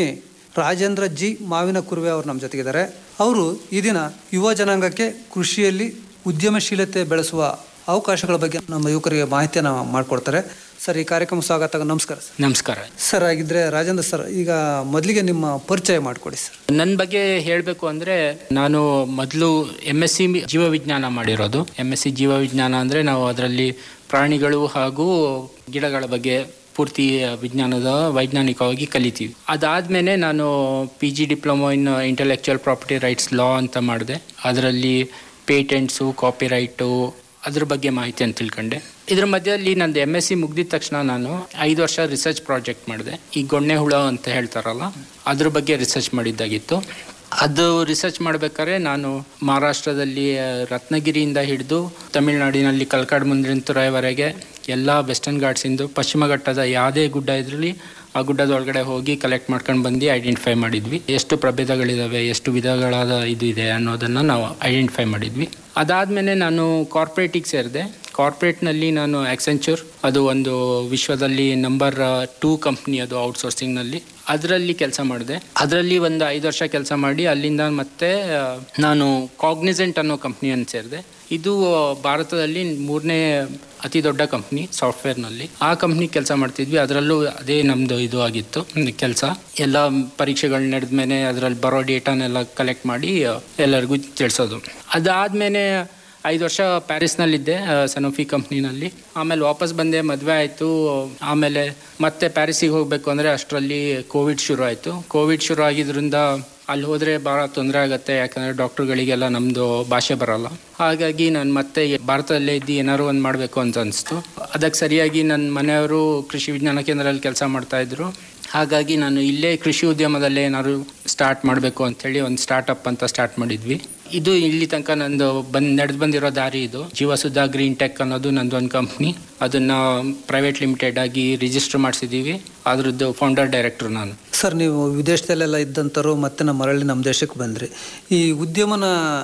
Speaker 15: ರಾಜೇಂದ್ರ ಜಿ ಮಾವಿನ ಕುರುವೆ ಅವರು ನಮ್ಮ ಜೊತೆಗಿದ್ದಾರೆ ಅವರು ಈ ದಿನ ಯುವ ಜನಾಂಗಕ್ಕೆ ಕೃಷಿಯಲ್ಲಿ ಉದ್ಯಮಶೀಲತೆ ಬೆಳೆಸುವ ಅವಕಾಶಗಳ ಬಗ್ಗೆ ನಮ್ಮ ಯುವಕರಿಗೆ ಮಾಹಿತಿಯನ್ನು ಮಾಡಿಕೊಡ್ತಾರೆ ಸರ್ ಈ ಕಾರ್ಯಕ್ರಮ ಸ್ವಾಗತ ನಮಸ್ಕಾರ ಸರ್
Speaker 16: ನಮಸ್ಕಾರ
Speaker 15: ಸರ್ ಆಗಿದ್ರೆ ರಾಜೇಂದ್ರ ಸರ್ ಈಗ ಮೊದಲಿಗೆ ನಿಮ್ಮ ಪರಿಚಯ ಮಾಡಿಕೊಡಿ ಸರ್
Speaker 16: ನನ್ನ ಬಗ್ಗೆ ಹೇಳಬೇಕು ಅಂದರೆ ನಾನು ಮೊದಲು ಎಮ್ ಎಸ್ ಸಿ ಜೀವ ವಿಜ್ಞಾನ ಮಾಡಿರೋದು ಎಮ್ ಎಸ್ ಸಿ ಜೀವ ವಿಜ್ಞಾನ ಅಂದರೆ ನಾವು ಅದರಲ್ಲಿ ಪ್ರಾಣಿಗಳು ಹಾಗೂ ಗಿಡಗಳ ಬಗ್ಗೆ ಪೂರ್ತಿ ವಿಜ್ಞಾನದ ವೈಜ್ಞಾನಿಕವಾಗಿ ಕಲಿತೀವಿ ಅದಾದಮೇಲೆ ನಾನು P G diploma in intellectual property rights law ಅಂತ ಮಾಡಿದೆ ಅದರಲ್ಲಿ ಪೇಟೆಂಟ್ಸು ಕಾಪಿರೈಟು ಅದ್ರ ಬಗ್ಗೆ ಮಾಹಿತಿಯನ್ನು ತಿಳ್ಕೊಂಡೆ ಇದ್ರ ಮಧ್ಯದಲ್ಲಿ ನಂದು ಎಮ್ ಎಸ್ ಸಿ ಮುಗ್ದಿದ ತಕ್ಷಣ ನಾನು ಐದು ವರ್ಷ ರಿಸರ್ಚ್ ಪ್ರಾಜೆಕ್ಟ್ ಮಾಡಿದೆ ಈ ಗೊಣ್ಣೆ ಹುಳ ಅಂತ ಹೇಳ್ತಾರಲ್ಲ ಅದ್ರ ಬಗ್ಗೆ ರಿಸರ್ಚ್ ಮಾಡಿದ್ದಾಗಿತ್ತು ಅದು ರಿಸರ್ಚ್ ಮಾಡ್ಬೇಕಾದ್ರೆ ನಾನು ಮಹಾರಾಷ್ಟ್ರದಲ್ಲಿ ಆ, ರತ್ನಗಿರಿಯಿಂದ ಹಿಡಿದು ತಮಿಳುನಾಡಿನಲ್ಲಿ ಕಲ್ಕಾಡ್ ಮುಂದಿನವರೆಗೆ ಎಲ್ಲ ವೆಸ್ಟರ್ನ್ ಘಾಟ್ಸಿಂದು ಪಶ್ಚಿಮ ಘಟ್ಟದ ಯಾವುದೇ ಗುಡ್ಡ ಇದರಲ್ಲಿ ಆ ಗುಡ್ಡದೊಳಗಡೆ ಹೋಗಿ ಕಲೆಕ್ಟ್ ಮಾಡ್ಕೊಂಡು ಬಂದು ಐಡೆಂಟಿಫೈ ಮಾಡಿದ್ವಿ ಎಷ್ಟು ಪ್ರಭೇದಗಳಿದಾವೆ ಎಷ್ಟು ವಿಧಗಳಾದ ಇದು ಇದೆ ಅನ್ನೋದನ್ನು ನಾವು ಐಡೆಂಟಿಫೈ ಮಾಡಿದ್ವಿ ಅದಾದಮೇಲೆ ನಾನು ಕಾರ್ಪೊರೇಟಿಗೆ ಸೇರಿದೆ ಕಾರ್ಪೊರೇಟ್ನಲ್ಲಿ ನಾನು ಆಕ್ಸೆಂಚೂರ್ ಅದು ಒಂದು ವಿಶ್ವದಲ್ಲಿ ನಂಬರ್ ಟೂ ಕಂಪ್ನಿ ಅದು ಔಟ್ಸೋರ್ಸಿಂಗ್ನಲ್ಲಿ ಅದರಲ್ಲಿ ಕೆಲಸ ಮಾಡಿದೆ ಅದರಲ್ಲಿ ಒಂದು ಐದು ವರ್ಷ ಕೆಲಸ ಮಾಡಿ ಅಲ್ಲಿಂದ ಮತ್ತೆ ಆ, ನಾನು ಕಾಗ್ನಿಸೆಂಟ್ ಅನ್ನೋ ಕಂಪ್ನಿಯನ್ನು ಸೇರಿದೆ ಇದು ಆ, ಭಾರತದಲ್ಲಿ ಮೂರನೇ ಅತಿ ದೊಡ್ಡ ಕಂಪ್ನಿ ಸಾಫ್ಟ್ವೇರ್ನಲ್ಲಿ ಆ ಕಂಪ್ನಿ ಕೆಲಸ ಮಾಡ್ತಿದ್ವಿ ಅದರಲ್ಲೂ ಅದೇ ನಮ್ಮದು ಇದು ಆಗಿತ್ತು ಕೆಲಸ ಎಲ್ಲ ಪರೀಕ್ಷೆಗಳು ನಡೆದ ಮೇಲೆ ಅದರಲ್ಲಿ ಬರೋ ಡೇಟಾನೆಲ್ಲ ಕಲೆಕ್ಟ್ ಮಾಡಿ ಆ, ಎಲ್ಲರಿಗೂ ತಿಳಿಸೋದು ಅದಾದಮೇಲೆ ಐದು ವರ್ಷ ಪ್ಯಾರಿಸ್ನಲ್ಲಿದ್ದೆ ಸನೋಫಿ ಕಂಪ್ನಿನಲ್ಲಿ ಆಮೇಲೆ ವಾಪಸ್ ಬಂದೆ ಮದುವೆ ಆಯಿತು ಆಮೇಲೆ ಮತ್ತೆ ಪ್ಯಾರಿಸಿಗೆ ಹೋಗಬೇಕು ಅಂದರೆ ಅಷ್ಟರಲ್ಲಿ ಕೋವಿಡ್ ಶುರು ಆಯಿತು ಕೋವಿಡ್ ಶುರು ಆಗಿದ್ರಿಂದ ಅಲ್ಲಿ ಹೋದರೆ ಭಾಳ ತೊಂದರೆ ಆಗುತ್ತೆ ಯಾಕಂದರೆ ಡಾಕ್ಟ್ರುಗಳಿಗೆಲ್ಲ ನಮ್ಮದು ಭಾಷೆ ಬರಲ್ಲ ಹಾಗಾಗಿ ನಾನು ಮತ್ತೆ ಭಾರತದಲ್ಲೇ ಇದ್ದು ಏನಾದ್ರು ಒಂದು ಮಾಡಬೇಕು ಅಂತ ಅನಿಸ್ತು ಅದಕ್ಕೆ ಸರಿಯಾಗಿ ನನ್ನ ಮನೆಯವರು ಕೃಷಿ ವಿಜ್ಞಾನ ಕೇಂದ್ರದಲ್ಲಿ ಕೆಲಸ ಮಾಡ್ತಾಯಿದ್ರು ಹಾಗಾಗಿ ನಾನು ಇಲ್ಲೇ ಕೃಷಿ ಉದ್ಯಮದಲ್ಲೇ ಏನಾದ್ರು ಸ್ಟಾರ್ಟ್ ಮಾಡಬೇಕು ಅಂಥೇಳಿ ಒಂದು ಸ್ಟಾರ್ಟಪ್ ಅಂತ ಸ್ಟಾರ್ಟ್ ಮಾಡಿದ್ವಿ ಇದು ಇಲ್ಲಿ ತನಕ ನಂದು ಬಂದು ನಡೆದು ಬಂದಿರೋ ದಾರಿ ಇದು ಜೀವಸುದ್ಧ ಗ್ರೀನ್ ಟೆಕ್ ಅನ್ನೋದು ನಂದು ಒಂದು ಕಂಪ್ನಿ ಅದನ್ನು ಪ್ರೈವೇಟ್ ಲಿಮಿಟೆಡ್ ಆಗಿ ರಿಜಿಸ್ಟರ್ ಮಾಡಿಸಿದ್ದೀವಿ ಅದ್ರದ್ದು ಫೌಂಡರ್ ಡೈರೆಕ್ಟರ್ ನಾನು
Speaker 15: ಸರ್ ನೀವು ವಿದೇಶದಲ್ಲೆಲ್ಲ ಇದ್ದಂಥವ್ರು ಮತ್ತೆ ನಮ್ಮ ಮರಳಿ ನಮ್ಮ ದೇಶಕ್ಕೆ ಬಂದ್ರಿ ಈ ಉದ್ಯಮನ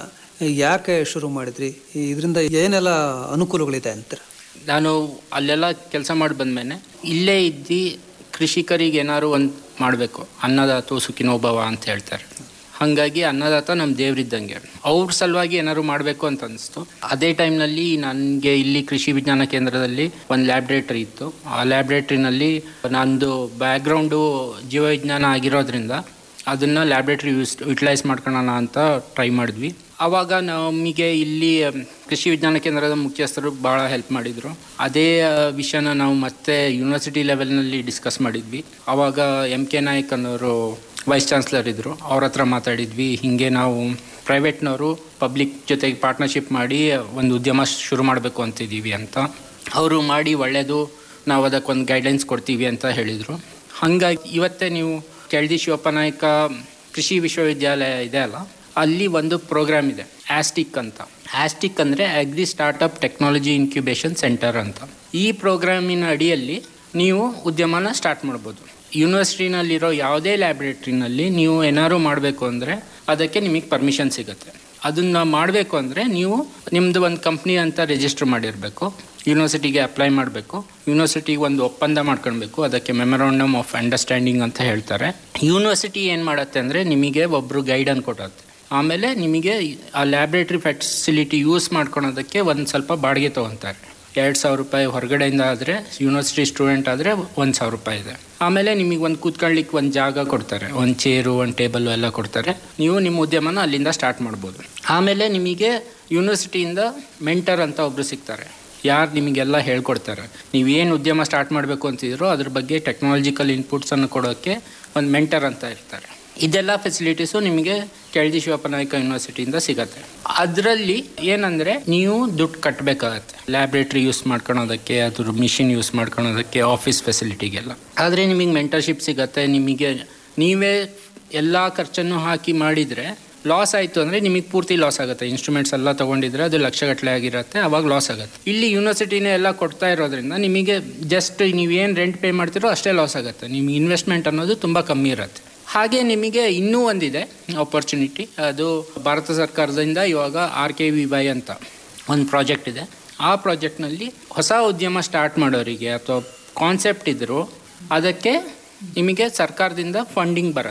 Speaker 15: ಯಾಕೆ ಶುರು ಮಾಡಿದ್ರಿ ಇದರಿಂದ ಏನೆಲ್ಲ ಅನುಕೂಲಗಳಿದೆ ಅಂತೀರ
Speaker 16: ನಾನು ಅಲ್ಲೆಲ್ಲ ಕೆಲಸ ಮಾಡಿ ಬಂದಮೇಲೆ ಇಲ್ಲೇ ಇದ್ದು ಕೃಷಿಕರಿಗೆ ಏನಾದ್ರು ಒಂದು ಮಾಡಬೇಕು ಅನ್ನದಾತ ಸುಖಿನೋಭವ ಅಂತ ಹೇಳ್ತಾರೆ ಹಾಗಾಗಿ ಅನ್ನದಾತ ನಮ್ಮ ದೇವರಿದ್ದಂಗೆ ಅವ್ರ ಸಲುವಾಗಿ ಏನಾದ್ರು ಮಾಡಬೇಕು ಅಂತ ಅನಿಸ್ತು ಅದೇ ಟೈಮ್ನಲ್ಲಿ ನನಗೆ ಇಲ್ಲಿ ಕೃಷಿ ವಿಜ್ಞಾನ ಕೇಂದ್ರದಲ್ಲಿ ಒಂದು ಲ್ಯಾಬ್ರೇಟರಿ ಇತ್ತು ಆ ಲ್ಯಾಬ್ರೇಟ್ರಿನಲ್ಲಿ ನಂದು ಬ್ಯಾಕ್ಗ್ರೌಂಡು ಜೀವವಿಜ್ಞಾನ ಆಗಿರೋದ್ರಿಂದ ಅದನ್ನು ಲ್ಯಾಬ್ರೇಟ್ರಿ ಯೂಸ್ ಯುಟಿಲೈಸ್ ಮಾಡ್ಕೊಳ್ಳೋಣ ಅಂತ ಟ್ರೈ ಮಾಡಿದ್ವಿ ಆವಾಗ ನಮಗೆ ಇಲ್ಲಿ ಅಮ್, ಕೃಷಿ ವಿಜ್ಞಾನ ಕೇಂದ್ರದ ಮುಖ್ಯಸ್ಥರು ಭಾಳ ಹೆಲ್ಪ್ ಮಾಡಿದರು ಅದೇ ಆ, ವಿಷಯನ ನಾವು ಮತ್ತೆ ಯೂನಿವರ್ಸಿಟಿ ಲೆವೆಲ್ನಲ್ಲಿ ಡಿಸ್ಕಸ್ ಮಾಡಿದ್ವಿ ಆವಾಗ ಎಮ್ ಕೆ ನಾಯಕ್ ಅನ್ನೋರು ವೈಸ್ ಚಾನ್ಸಲರ್ ಇದ್ದರು ಅವ್ರ ಹತ್ರ ಮಾತಾಡಿದ್ವಿ ಹೀಗೆ ನಾವು ಪ್ರೈವೇಟ್ನವರು ಪಬ್ಲಿಕ್ ಜೊತೆಗೆ ಪಾರ್ಟ್ನರ್ಶಿಪ್ ಮಾಡಿ ಒಂದು ಉದ್ಯಮ ಶುರು ಮಾಡಬೇಕು ಅಂತಿದ್ದೀವಿ ಅಂತ ಅವರು ಮಾಡಿ ಒಳ್ಳೆಯದು ನಾವು ಅದಕ್ಕೊಂದು ಗೈಡ್ಲೈನ್ಸ್ ಕೊಡ್ತೀವಿ ಅಂತ ಹೇಳಿದರು ಹಾಗಾಗಿ ಇವತ್ತೇ ನೀವು ಕೆಳದಿ ಶಿವಪ್ಪ ನಾಯಕ ಕೃಷಿ ವಿಶ್ವವಿದ್ಯಾಲಯ ಇದೆ ಅಲ್ಲ ಅಲ್ಲಿ ಒಂದು ಪ್ರೋಗ್ರಾಮ್ ಇದೆ ಆಸ್ಟಿಕ್ ಅಂತ ಆಸ್ಟಿಕ್ ಅಂದರೆ agri startup technology incubation centre ಅಂತ ಈ ಪ್ರೋಗ್ರಾಮಿನ ಅಡಿಯಲ್ಲಿ ನೀವು ಉದ್ಯಮನ ಸ್ಟಾರ್ಟ್ ಮಾಡ್ಬೋದು ಯೂನಿವರ್ಸಿಟಿನಲ್ಲಿರೋ ಯಾವುದೇ ಲ್ಯಾಬ್ರೇಟ್ರಿನಲ್ಲಿ ನೀವು ಏನಾದ್ರು ಮಾಡಬೇಕು ಅಂದರೆ ಅದಕ್ಕೆ ನಿಮಗೆ ಪರ್ಮಿಷನ್ ಸಿಗುತ್ತೆ ಅದನ್ನ ಮಾಡಬೇಕು ಅಂದರೆ ನೀವು ನಿಮ್ಮದು ಒಂದು ಕಂಪ್ನಿ ಅಂತ ರಿಜಿಸ್ಟರ್ ಮಾಡಿರಬೇಕು ಯೂನಿವರ್ಸಿಟಿಗೆ ಅಪ್ಲೈ ಮಾಡಬೇಕು ಯೂನಿವರ್ಸಿಟಿಗೆ ಒಂದು ಒಪ್ಪಂದ ಮಾಡ್ಕೊಳ್ಬೇಕು ಅದಕ್ಕೆ ಮೆಮೊರಾಂಡಮ್ ಆಫ್ ಅಂಡರ್ಸ್ಟ್ಯಾಂಡಿಂಗ್ ಅಂತ ಹೇಳ್ತಾರೆ ಯೂನಿವರ್ಸಿಟಿ ಏನು ಮಾಡುತ್ತೆ ಅಂದರೆ ನಿಮಗೆ ಒಬ್ಬರು ಗೈಡನ್ನು ಕೊಡುತ್ತೆ ಆಮೇಲೆ ನಿಮಗೆ ಆ ಲ್ಯಾಬ್ರೇಟ್ರಿ ಫೆಸಿಲಿಟಿ ಯೂಸ್ ಮಾಡ್ಕೊಳೋದಕ್ಕೆ ಒಂದು ಸ್ವಲ್ಪ ಬಾಡಿಗೆ ತೊಗೊತಾರೆ ಎರಡು ಸಾವಿರ ರೂಪಾಯಿ ಹೊರಗಡೆಯಿಂದ ಆದರೆ ಯೂನಿವರ್ಸಿಟಿ ಸ್ಟೂಡೆಂಟ್ ಆದರೆ ಒಂದು ಸಾವಿರ ರೂಪಾಯಿ ಇದೆ ಆಮೇಲೆ ನಿಮಗೆ ಒಂದು ಕೂತ್ಕೊಳ್ಳಿಕ್ಕೆ ಒಂದು ಜಾಗ ಕೊಡ್ತಾರೆ ಒಂದು ಚೇರು ಒಂದು ಟೇಬಲ್ ಎಲ್ಲ ಕೊಡ್ತಾರೆ ನೀವು ನಿಮ್ಮ ಉದ್ಯಮನ ಅಲ್ಲಿಂದ ಸ್ಟಾರ್ಟ್ ಮಾಡ್ಬೋದು ಆಮೇಲೆ ನಿಮಗೆ ಯೂನಿವರ್ಸಿಟಿಯಿಂದ ಮೆಂಟರ್ ಅಂತ ಒಬ್ಬರು ಸಿಗ್ತಾರೆ ಯಾರು ನಿಮಗೆಲ್ಲ ಹೇಳ್ಕೊಡ್ತಾರೆ ನೀವು ಏನು ಉದ್ಯಮ ಸ್ಟಾರ್ಟ್ ಮಾಡಬೇಕು ಅಂತಿದ್ರೋ ಅದ್ರ ಬಗ್ಗೆ ಟೆಕ್ನಾಲಜಿಕಲ್ ಇನ್ಪುಟ್ಸನ್ನು ಕೊಡೋಕ್ಕೆ ಒಂದು ಮೆಂಟರ್ ಅಂತ ಇರ್ತಾರೆ ಇದೆಲ್ಲ ಫೆಸಿಲಿಟೀಸು ನಿಮಗೆ ಕೆಳದಿ ಶಿವಪ್ಪ ನಾಯಕ ಯೂನಿವರ್ಸಿಟಿಯಿಂದ ಸಿಗತ್ತೆ ಅದರಲ್ಲಿ ಏನಂದರೆ ನೀವು ದುಡ್ಡು ಕಟ್ಟಬೇಕಾಗತ್ತೆ ಲ್ಯಾಬ್ರೇಟ್ರಿ ಯೂಸ್ ಮಾಡ್ಕೊಳೋದಕ್ಕೆ ಅದ್ರ ಮಿಷಿನ್ ಯೂಸ್ ಮಾಡ್ಕೊಳೋದಕ್ಕೆ ಆಫೀಸ್ ಫೆಸಿಲಿಟಿಗೆಲ್ಲ ಆದರೆ ನಿಮಗೆ ಮೆಂಟರ್ಶಿಪ್ ಸಿಗತ್ತೆ ನಿಮಗೆ ನೀವೇ ಎಲ್ಲ ಖರ್ಚನ್ನು ಹಾಕಿ ಮಾಡಿದರೆ ಲಾಸ್ ಆಯಿತು ಅಂದರೆ ನಿಮಗೆ ಪೂರ್ತಿ ಲಾಸ್ ಆಗುತ್ತೆ ಇನ್ಸ್ಟ್ರೂಮೆಂಟ್ಸ್ ಎಲ್ಲ ತೊಗೊಂಡಿದ್ರೆ ಅದು ಲಕ್ಷಗಟ್ಟಲೆ ಆಗಿರುತ್ತೆ ಅವಾಗ ಲಾಸ್ ಆಗುತ್ತೆ ಇಲ್ಲಿ ಯೂನಿವರ್ಸಿಟಿನೇ ಎಲ್ಲ ಕೊಡ್ತಾ ಇರೋದ್ರಿಂದ ನಿಮಗೆ ಜಸ್ಟ್ ನೀವೇನು ರೆಂಟ್ ಪೇ ಮಾಡ್ತಿರೋ ಅಷ್ಟೇ ಲಾಸ್ ಆಗುತ್ತೆ ನಿಮ್ಗೆ ಇನ್ವೆಸ್ಟ್ಮೆಂಟ್ ಅನ್ನೋದು ತುಂಬ ಕಮ್ಮಿ ಇರುತ್ತೆ ಹಾಗೆ ನಿಮಗೆ ಇನ್ನೂ ಒಂದಿದೆ ಆಪರ್ಚುನಿಟಿ ಅದು ಭಾರತ ಸರ್ಕಾರದಿಂದ ಇವಾಗ ಆರ್ ಕೆ ವಿ ವೈ ಅಂತ ಒಂದು ಪ್ರಾಜೆಕ್ಟ್ ಇದೆ ಆ ಪ್ರಾಜೆಕ್ಟ್ನಲ್ಲಿ ಹೊಸ ಉದ್ಯಮ ಸ್ಟಾರ್ಟ್ ಮಾಡೋರಿಗೆ ಅಥವಾ ಕಾನ್ಸೆಪ್ಟ್ ಇದ್ದರೂ ಅದಕ್ಕೆ ನಿಮಗೆ ಸರ್ಕಾರದಿಂದ ಫಂಡಿಂಗ್ ಬರುತ್ತೆ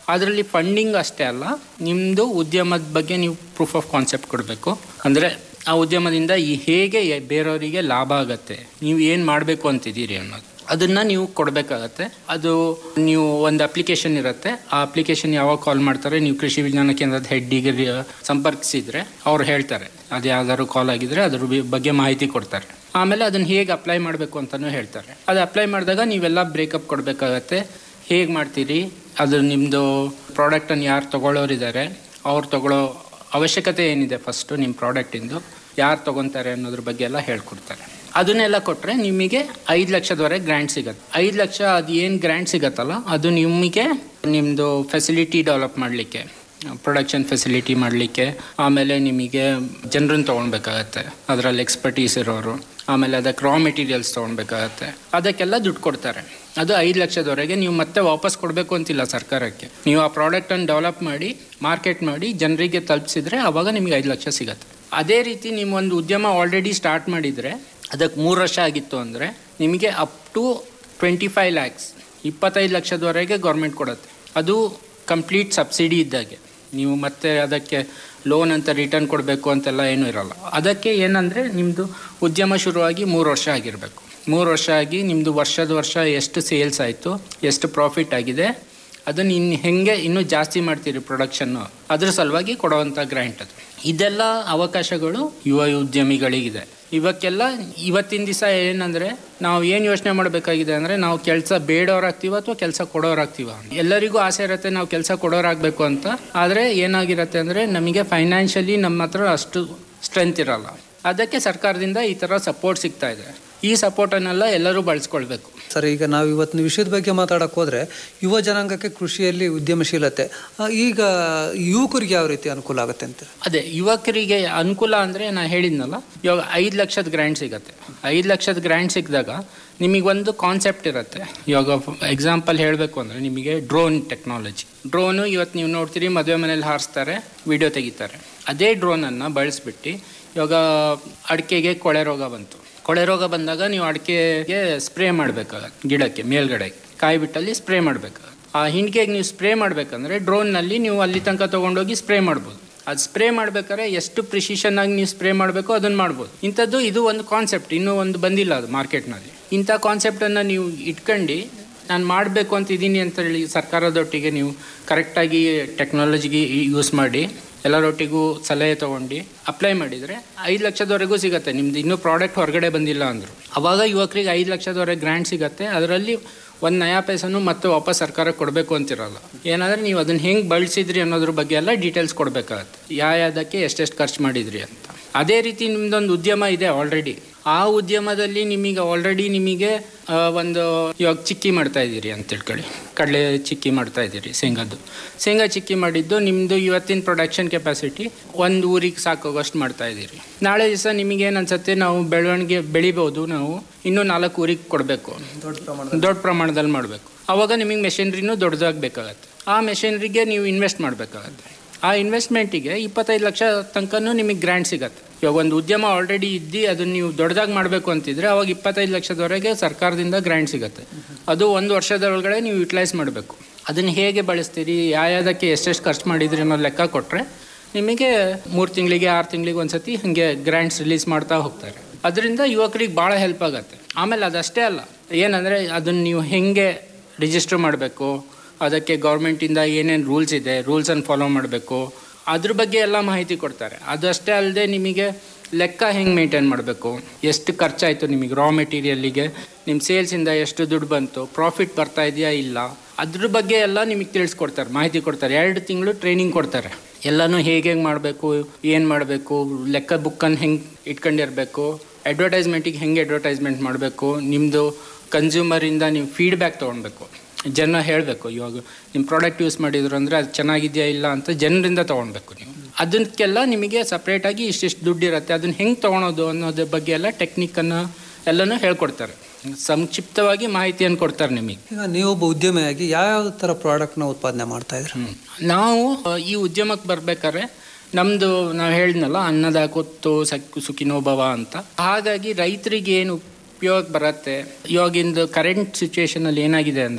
Speaker 16: ಅದರಲ್ಲಿ ಫಂಡಿಂಗ್ ಅಷ್ಟೇ ಅಲ್ಲ ನಿಮ್ಮದು ಉದ್ಯಮದ ಬಗ್ಗೆ ನೀವು ಪ್ರೂಫ್ ಆಫ್ ಕಾನ್ಸೆಪ್ಟ್ ಕೊಡಬೇಕು ಅಂದರೆ ಆ ಉದ್ಯಮದಿಂದ ಈ ಹೇಗೆ ಬೇರೆಯವರಿಗೆ ಲಾಭ ಆಗತ್ತೆ ನೀವು ಏನು ಮಾಡಬೇಕು ಅಂತಿದ್ದೀರಿ ಅನ್ನೋದು ಅದನ್ನು ನೀವು ಕೊಡಬೇಕಾಗತ್ತೆ ಅದು ನೀವು ಒಂದು ಅಪ್ಲಿಕೇಶನ್ ಇರುತ್ತೆ ಆ ಅಪ್ಲಿಕೇಶನ್ ಯಾವಾಗ ಕಾಲ್ ಮಾಡ್ತಾರೆ ನೀವು ಕೃಷಿ ವಿಜ್ಞಾನ ಕೇಂದ್ರದ ಹೆಡ್ಡಿಗೆ ಸಂಪರ್ಕಿಸಿದ್ರೆ ಅವ್ರು ಹೇಳ್ತಾರೆ ಅದು ಯಾವ್ದಾದ್ರು ಕಾಲ್ ಆಗಿದ್ರೆ ಅದ್ರ ಬಿ- ಬಗ್ಗೆ ಮಾಹಿತಿ ಕೊಡ್ತಾರೆ ಆಮೇಲೆ ಅದನ್ನು ಹೇಗೆ ಅಪ್ಲೈ ಮಾಡಬೇಕು ಅಂತಲೂ ಹೇಳ್ತಾರೆ ಅದು ಅಪ್ಲೈ ಮಾಡಿದಾಗ ನೀವೆಲ್ಲ ಬ್ರೇಕಪ್ ಕೊಡಬೇಕಾಗತ್ತೆ ಹೇಗೆ ಮಾಡ್ತೀರಿ ಅದು ನಿಮ್ಮದು ಪ್ರಾಡಕ್ಟನ್ನು ಯಾರು ತೊಗೊಳ್ಳೋರಿದ್ದಾರೆ ಅವ್ರು ತಗೊಳ್ಳೋ ಅವಶ್ಯಕತೆ ಏನಿದೆ ಫಸ್ಟು ನಿಮ್ಮ ಪ್ರಾಡಕ್ಟಿಂದು ಯಾರು ತೊಗೊತಾರೆ ಅನ್ನೋದ್ರ ಬಗ್ಗೆ ಎಲ್ಲ ಹೇಳ್ಕೊಡ್ತಾರೆ ಅದನ್ನೆಲ್ಲ ಕೊಟ್ಟರೆ ನಿಮಗೆ ಐದು ಲಕ್ಷದವರೆಗೆ ಗ್ರ್ಯಾಂಟ್ ಸಿಗುತ್ತೆ ಐದು ಲಕ್ಷ ಅದು ಏನು ಗ್ರ್ಯಾಂಟ್ ಸಿಗತ್ತಲ್ಲ ಅದು ನಿಮಗೆ ನಿಮ್ಮದು ಫೆಸಿಲಿಟಿ ಡೆವಲಪ್ ಮಾಡಲಿಕ್ಕೆ ಪ್ರೊಡಕ್ಷನ್ ಫೆಸಿಲಿಟಿ ಮಾಡಲಿಕ್ಕೆ ಆಮೇಲೆ ನಿಮಗೆ ಜನರನ್ನು ತೊಗೊಳ್ಬೇಕಾಗತ್ತೆ ಅದರಲ್ಲಿ ಎಕ್ಸ್ಪರ್ಟೀಸ್ ಇರೋರು ಆಮೇಲೆ ಅದಕ್ಕೆ ರಾ ಮೆಟೀರಿಯಲ್ಸ್ ತೊಗೊಳ್ಬೇಕಾಗತ್ತೆ ಅದಕ್ಕೆಲ್ಲ ದುಡ್ಡು ಕೊಡ್ತಾರೆ ಅದು ಐದು ಲಕ್ಷದವರೆಗೆ ನೀವು ಮತ್ತೆ ವಾಪಸ್ ಕೊಡಬೇಕು ಅಂತಿಲ್ಲ ಸರ್ಕಾರಕ್ಕೆ ನೀವು ಆ ಪ್ರಾಡಕ್ಟನ್ನು ಡೆವಲಪ್ ಮಾಡಿ ಮಾರ್ಕೆಟ್ ಮಾಡಿ ಜನರಿಗೆ ತಲುಪಿಸಿದ್ರೆ ಆವಾಗ ನಿಮಗೆ ಐದು ಲಕ್ಷ ಸಿಗತ್ತೆ ಅದೇ ರೀತಿ ನೀವು ಒಂದು ಉದ್ಯಮ ಆಲ್ರೆಡಿ ಸ್ಟಾರ್ಟ್ ಮಾಡಿದರೆ ಅದಕ್ಕೆ ಮೂರು ವರ್ಷ ಆಗಿತ್ತು ಅಂದರೆ ನಿಮಗೆ up to twenty five lakhs ಇಪ್ಪತ್ತೈದು ಲಕ್ಷದವರೆಗೆ ಗೌರ್ಮೆಂಟ್ ಕೊಡುತ್ತೆ ಅದು ಕಂಪ್ಲೀಟ್ ಸಬ್ಸಿಡಿ ಇದ್ದಾಗೆ ನೀವು ಮತ್ತೆ ಅದಕ್ಕೆ ಲೋನ್ ಅಂತ ರಿಟರ್ನ್ ಕೊಡಬೇಕು ಅಂತೆಲ್ಲ ಏನೂ ಇರಲ್ಲ ಅದಕ್ಕೆ ಏನಂದರೆ ನಿಮ್ಮದು ಉದ್ಯಮ ಶುರುವಾಗಿ ಮೂರು ವರ್ಷ ಆಗಿರಬೇಕು ಮೂರು ವರ್ಷ ಆಗಿ ನಿಮ್ಮದು ವರ್ಷದ ವರ್ಷ ಎಷ್ಟು ಸೇಲ್ಸ್ ಆಯಿತು ಎಷ್ಟು ಪ್ರಾಫಿಟ್ ಆಗಿದೆ ಅದನ್ನು ಇನ್ನು ಹೆಂಗೆ ಇನ್ನೂ ಜಾಸ್ತಿ ಮಾಡ್ತೀರಿ ಪ್ರೊಡಕ್ಷನ್ನು ಅದ್ರ ಸಲುವಾಗಿ ಕೊಡುವಂಥ ಗ್ರ್ಯಾಂಟ್ ಅದು ಇದೆಲ್ಲ ಅವಕಾಶಗಳು ಯುವ ಉದ್ಯಮಿಗಳಿಗಿದೆ ಇವಕ್ಕೆಲ್ಲ ಇವತ್ತಿನ ದಿವಸ ಏನಂದರೆ ನಾವು ಏನು ಯೋಚನೆ ಮಾಡಬೇಕಾಗಿದೆ ಅಂದರೆ ನಾವು ಕೆಲಸ ಬೇಡೋರಾಗ್ತೀವ ಅಥವಾ ಕೆಲಸ ಕೊಡೋರಾಗ್ತೀವ ಎಲ್ಲರಿಗೂ ಆಸೆ ಇರುತ್ತೆ ನಾವು ಕೆಲಸ ಕೊಡೋರಾಗಬೇಕು ಅಂತ ಆದರೆ ಏನಾಗಿರುತ್ತೆ ಅಂದರೆ ನಮಗೆ ಫೈನಾನ್ಷಿಯಲಿ ನಮ್ಮ ಹತ್ರ ಅಷ್ಟು ಸ್ಟ್ರೆಂತ್ ಇರಲ್ಲ ಅದಕ್ಕೆ ಸರ್ಕಾರದಿಂದ ಈ ಥರ ಸಪೋರ್ಟ್ ಸಿಗ್ತಾ ಇದೆ ಈ ಸಪೋರ್ಟನ್ನೆಲ್ಲ ಎಲ್ಲರೂ ಬಳಸ್ಕೊಳ್ಬೇಕು
Speaker 15: ಸರ್ ಈಗ ನಾವು ಇವತ್ತಿನ ವಿಷಯದ ಬಗ್ಗೆ ಮಾತಾಡಕ್ಕೆ ಹೋದ್ರೆ ಯುವ ಜನಾಂಗಕ್ಕೆ ಕೃಷಿಯಲ್ಲಿ ಉದ್ಯಮಶೀಲತೆ ಆ, ಈಗ ಯುವಕರಿಗೆ ಯಾವ ರೀತಿ ಅನುಕೂಲ ಆಗುತ್ತೆ ಅಂತ
Speaker 16: ಅದೇ ಯುವಕರಿಗೆ ಅನುಕೂಲ ಅಂದರೆ ನಾನು ಹೇಳಿದ್ನಲ್ಲ ಇವಾಗ ಐದು ಲಕ್ಷದ ಗ್ರ್ಯಾಂಟ್ ಸಿಗತ್ತೆ ಐದು ಲಕ್ಷದ ಗ್ರ್ಯಾಂಟ್ ಸಿಕ್ಕಿದಾಗ ನಿಮಗೊಂದು ಕಾನ್ಸೆಪ್ಟ್ ಇರುತ್ತೆ ಇವಾಗ ಎಕ್ಸಾಂಪಲ್ ಹೇಳಬೇಕು ಅಂದರೆ ನಿಮಗೆ ಡ್ರೋನ್ ಟೆಕ್ನಾಲಜಿ ಡ್ರೋನು ಇವತ್ತು ನೀವು ನೋಡ್ತೀರಿ ಮದುವೆ ಮನೇಲಿ ಹಾರಿಸ್ತಾರೆ ವಿಡಿಯೋ ತೆಗಿತಾರೆ ಅದೇ ಡ್ರೋನನ್ನು ಬಳಸ್ಬಿಟ್ಟು ಇವಾಗ ಅಡಿಕೆಗೆ ಕೊಳೆ ರೋಗ ಬಂತು ಕೊಳೆ ರೋಗ ಬಂದಾಗ ನೀವು ಅಡಿಕೆಗೆ ಸ್ಪ್ರೇ ಮಾಡಬೇಕಾಗತ್ತೆ ಗಿಡಕ್ಕೆ ಮೇಲ್ಗಡೆ ಕಾಯಿ ಬಿಟ್ಟಲ್ಲಿ ಸ್ಪ್ರೇ ಮಾಡಬೇಕಾಗತ್ತೆ ಆ ಹಿಂಡಿಗೆಗೆ ನೀವು ಸ್ಪ್ರೇ ಮಾಡಬೇಕಂದ್ರೆ ಡ್ರೋನ್ನಲ್ಲಿ ನೀವು ಅಲ್ಲಿ ತನಕ ತೊಗೊಂಡೋಗಿ ಸ್ಪ್ರೇ ಮಾಡ್ಬೋದು ಅದು ಸ್ಪ್ರೇ ಮಾಡ್ಬೇಕಾದ್ರೆ ಎಷ್ಟು ಪ್ರಿಸಿಷನ್ ಆಗಿ ನೀವು ಸ್ಪ್ರೇ ಮಾಡಬೇಕು ಅದನ್ನು ಮಾಡ್ಬೋದು ಇಂಥದ್ದು ಇದು ಒಂದು ಕಾನ್ಸೆಪ್ಟ್ ಇನ್ನೂ ಒಂದು ಬಂದಿಲ್ಲ ಅದು ಮಾರ್ಕೆಟ್ನಲ್ಲಿ ಇಂಥ ಕಾನ್ಸೆಪ್ಟನ್ನು ನೀವು ಇಟ್ಕೊಂಡು ನಾನು ಮಾಡಬೇಕು ಅಂತ ಇದ್ದೀನಿ ಅಂತ ಹೇಳಿ ಸರ್ಕಾರದೊಟ್ಟಿಗೆ ನೀವು ಕರೆಕ್ಟಾಗಿ ಟೆಕ್ನಾಲಜಿಗೆ ಯೂಸ್ ಮಾಡಿ ಎಲ್ಲರೊಟ್ಟಿಗೂ ಸಲಹೆ ತೊಗೊಂಡು ಅಪ್ಲೈ ಮಾಡಿದರೆ ಐದು ಲಕ್ಷದವರೆಗೂ ಸಿಗುತ್ತೆ ನಿಮ್ದು ಇನ್ನೂ ಪ್ರಾಡಕ್ಟ್ ಹೊರಗಡೆ ಬಂದಿಲ್ಲ ಅಂದರು ಅವಾಗ ಯುವಕರಿಗೆ ಐದು ಲಕ್ಷದವರೆಗೆ ಗ್ರ್ಯಾಂಟ್ ಸಿಗುತ್ತೆ ಅದರಲ್ಲಿ ಒಂದು ನಯಾ ಪೈಸನು ಮತ್ತೆ ವಾಪಸ್ ಸರ್ಕಾರಕ್ಕೆ ಕೊಡಬೇಕು ಅಂತಿರಲ್ಲ ಏನಂದರೆ ನೀವು ಅದನ್ನು ಹೆಂಗೆ ಬಳಸಿದ್ರಿ ಅನ್ನೋದ್ರ ಬಗ್ಗೆ ಎಲ್ಲ ಡೀಟೇಲ್ಸ್ ಕೊಡಬೇಕಾಗತ್ತೆ ಯಾವ್ಯಾವುದಕ್ಕೆ ಎಷ್ಟೆಷ್ಟು ಖರ್ಚು ಮಾಡಿದ್ರಿ ಅಂತ ಅದೇ ರೀತಿ ನಿಮ್ದೊಂದು ಉದ್ಯಮ ಇದೆ ಆಲ್ರೆಡಿ ಆ ಉದ್ಯಮದಲ್ಲಿ ನಿಮಗೆ ಆಲ್ರೆಡಿ ನಿಮಗೆ ಆ, ಒಂದು ಇವಾಗ ಚಿಕ್ಕಿ ಮಾಡ್ತಾ ಇದ್ದೀರಿ ಅಂತ ತಿಳ್ಕೊಳ್ಳಿ ಕಡಲೆ ಚಿಕ್ಕಿ ಮಾಡ್ತಾ ಇದ್ದೀರಿ ಶೇಂಗಾದ್ದು ಶೇಂಗಾ ಚಿಕ್ಕಿ ಮಾಡಿದ್ದು ನಿಮ್ಮದು ಇವತ್ತಿನ ಪ್ರೊಡಕ್ಷನ್ ಕೆಪಾಸಿಟಿ ಒಂದು ಊರಿಗೆ ಸಾಕಾಗೋಷ್ಟು ಮಾಡ್ತಾ ಇದ್ದೀರಿ ನಾಳೆ ದಿವಸ ನಿಮಗೇನು ಅನ್ಸುತ್ತೆ ನಾವು ಬೆಳವಣಿಗೆ ಬೆಳಿಬೋದು ನಾವು ಇನ್ನೂ ನಾಲ್ಕು ಊರಿಗೆ ಕೊಡಬೇಕು
Speaker 15: ದೊಡ್ಡ ಪ್ರಮಾಣ
Speaker 16: ದೊಡ್ಡ ಪ್ರಮಾಣದಲ್ಲಿ ಮಾಡಬೇಕು ಆವಾಗ ನಿಮಗೆ ಮೆಷಿನ್ರಿನೂ ದೊಡ್ಡದಾಗಬೇಕಾಗತ್ತೆ ಆ ಮೆಷಿನ್ರಿಗೆ ನೀವು ಇನ್ವೆಸ್ಟ್ ಮಾಡಬೇಕಾಗತ್ತೆ ಆ ಇನ್ವೆಸ್ಟ್ಮೆಂಟಿಗೆ ಇಪ್ಪತ್ತೈದು ಲಕ್ಷ ತನಕನೂ ನಿಮಗೆ ಗ್ರ್ಯಾಂಟ್ ಸಿಗತ್ತೆ ಇವಾಗ ಒಂದು ಉದ್ಯಮ ಆಲ್ರೆಡಿ ಇದ್ದು ಅದನ್ನು ನೀವು ದೊಡ್ಡದಾಗಿ ಮಾಡಬೇಕು ಅಂತಿದ್ರೆ ಅವಾಗ ಇಪ್ಪತ್ತೈದು ಲಕ್ಷದವರೆಗೆ ಸರ್ಕಾರದಿಂದ ಗ್ರ್ಯಾಂಟ್ ಸಿಗತ್ತೆ ಅದು ಒಂದು ವರ್ಷದೊಳಗಡೆ ನೀವು ಯುಟಿಲೈಸ್ ಮಾಡಬೇಕು ಅದನ್ನು ಹೇಗೆ ಬಳಸ್ತೀರಿ ಯಾವ್ಯಾವುದಕ್ಕೆ ಎಷ್ಟೆಷ್ಟು ಖರ್ಚು ಮಾಡಿದ್ರಿ ಅನ್ನೋ ಲೆಕ್ಕ ಕೊಟ್ಟರೆ ನಿಮಗೆ ಮೂರು ತಿಂಗಳಿಗೆ ಆರು ತಿಂಗಳಿಗೆ ಒಂದ್ಸತಿ ಹಾಗೆ ಗ್ರ್ಯಾಂಟ್ಸ್ ರಿಲೀಸ್ ಮಾಡ್ತಾ ಹೋಗ್ತಾರೆ ಅದರಿಂದ ಯುವಕರಿಗೆ ಭಾಳ ಹೆಲ್ಪ್ ಆಗುತ್ತೆ ಆಮೇಲೆ ಅದಷ್ಟೇ ಅಲ್ಲ ಏನಂದರೆ ಅದನ್ನು ನೀವು ಹೆಂಗೆ ರಿಜಿಸ್ಟರ್ ಮಾಡಬೇಕು ಅದಕ್ಕೆ ಗೌರ್ಮೆಂಟಿಂದ ಏನೇನು ರೂಲ್ಸ್ ಇದೆ ರೂಲ್ಸನ್ನು ಫಾಲೋ ಮಾಡಬೇಕು ಅದ್ರ ಬಗ್ಗೆ ಎಲ್ಲ ಮಾಹಿತಿ ಕೊಡ್ತಾರೆ ಅದಷ್ಟೇ ಅಲ್ಲದೆ ನಿಮಗೆ ಲೆಕ್ಕ ಹೆಂಗೆ ಮೇಂಟೈನ್ ಮಾಡಬೇಕು ಎಷ್ಟು ಖರ್ಚಾಯಿತು ನಿಮಗೆ ರಾ ಮೆಟೀರಿಯಲ್ಲಿಗೆ ನಿಮ್ಮ ಸೇಲ್ಸಿಂದ ಎಷ್ಟು ದುಡ್ಡು ಬಂತು ಪ್ರಾಫಿಟ್ ಬರ್ತಾ ಇದೆಯಾ ಇಲ್ಲ ಅದ್ರ ಬಗ್ಗೆ ಎಲ್ಲ ನಿಮಗೆ ತಿಳಿಸ್ಕೊಡ್ತಾರೆ ಮಾಹಿತಿ ಕೊಡ್ತಾರೆ ಎರಡು ತಿಂಗಳು ಟ್ರೈನಿಂಗ್ ಕೊಡ್ತಾರೆ ಎಲ್ಲನೂ ಹೇಗೆ ಹೆಂಗೆ ಮಾಡಬೇಕು ಏನು ಮಾಡಬೇಕು ಲೆಕ್ಕ ಬುಕ್ಕನ್ನು ಹೆಂಗೆ ಇಟ್ಕೊಂಡಿರಬೇಕು ಅಡ್ವರ್ಟೈಸ್ಮೆಂಟಿಗೆ ಹೆಂಗೆ ಅಡ್ವರ್ಟೈಸ್ಮೆಂಟ್ ಮಾಡಬೇಕು ನಿಮ್ಮದು ಕನ್ಸ್ಯೂಮರಿಂದ ನೀವು ಫೀಡ್ಬ್ಯಾಕ್ ತೊಗೊಳ್ಬೇಕು ಜನ ಹೇಳಬೇಕು ಇವಾಗ ನಿಮ್ಮ ಪ್ರಾಡಕ್ಟ್ ಯೂಸ್ ಮಾಡಿದ್ರು ಅಂದರೆ ಅದು ಚೆನ್ನಾಗಿದೆಯಾ ಇಲ್ಲ ಅಂತ ಜನರಿಂದ ತೊಗೊಳ್ಬೇಕು ನೀವು ಅದಕ್ಕೆಲ್ಲ ನಿಮಗೆ ಸಪ್ರೇಟಾಗಿ ಇಷ್ಟಿಷ್ಟು ದುಡ್ಡು ಇರುತ್ತೆ ಅದನ್ನು ಹೆಂಗೆ ತೊಗೊಳೋದು ಅನ್ನೋದ್ರ ಬಗ್ಗೆ ಎಲ್ಲ ಟೆಕ್ನಿಕ್ಕನ್ನು ಎಲ್ಲನೂ ಹೇಳ್ಕೊಡ್ತಾರೆ ಸಂಕ್ಷಿಪ್ತವಾಗಿ ಮಾಹಿತಿಯನ್ನು ಕೊಡ್ತಾರೆ ನಿಮಗೆ
Speaker 15: ಈಗ ನೀವೊಬ್ಬ ಉದ್ಯಮಿಯಾಗಿ ಯಾವ ಥರ ಪ್ರಾಡಕ್ಟ್ನ ಉತ್ಪಾದನೆ ಮಾಡ್ತಾ ಇದ್ರಿ
Speaker 16: ನಾವು ಆ, ಈ ಉದ್ಯಮಕ್ಕೆ ಬರ್ಬೇಕಾದ್ರೆ ನಮ್ಮದು ನಾವು ಹೇಳಿದ್ನಲ್ಲ ಅನ್ನದ ಕೊತ್ತು ಸಕ್ ಸುಖಿನೋಭವ ಅಂತ ಹಾಗಾಗಿ ರೈತರಿಗೆ ಏನು ಉಪಯೋಗ ಬರುತ್ತೆ ಇವಾಗಿಂದು ಕರೆಂಟ್ ಸಿಚುವೇಶನಲ್ಲಿ ಏನಾಗಿದೆ ಅಂದರೆ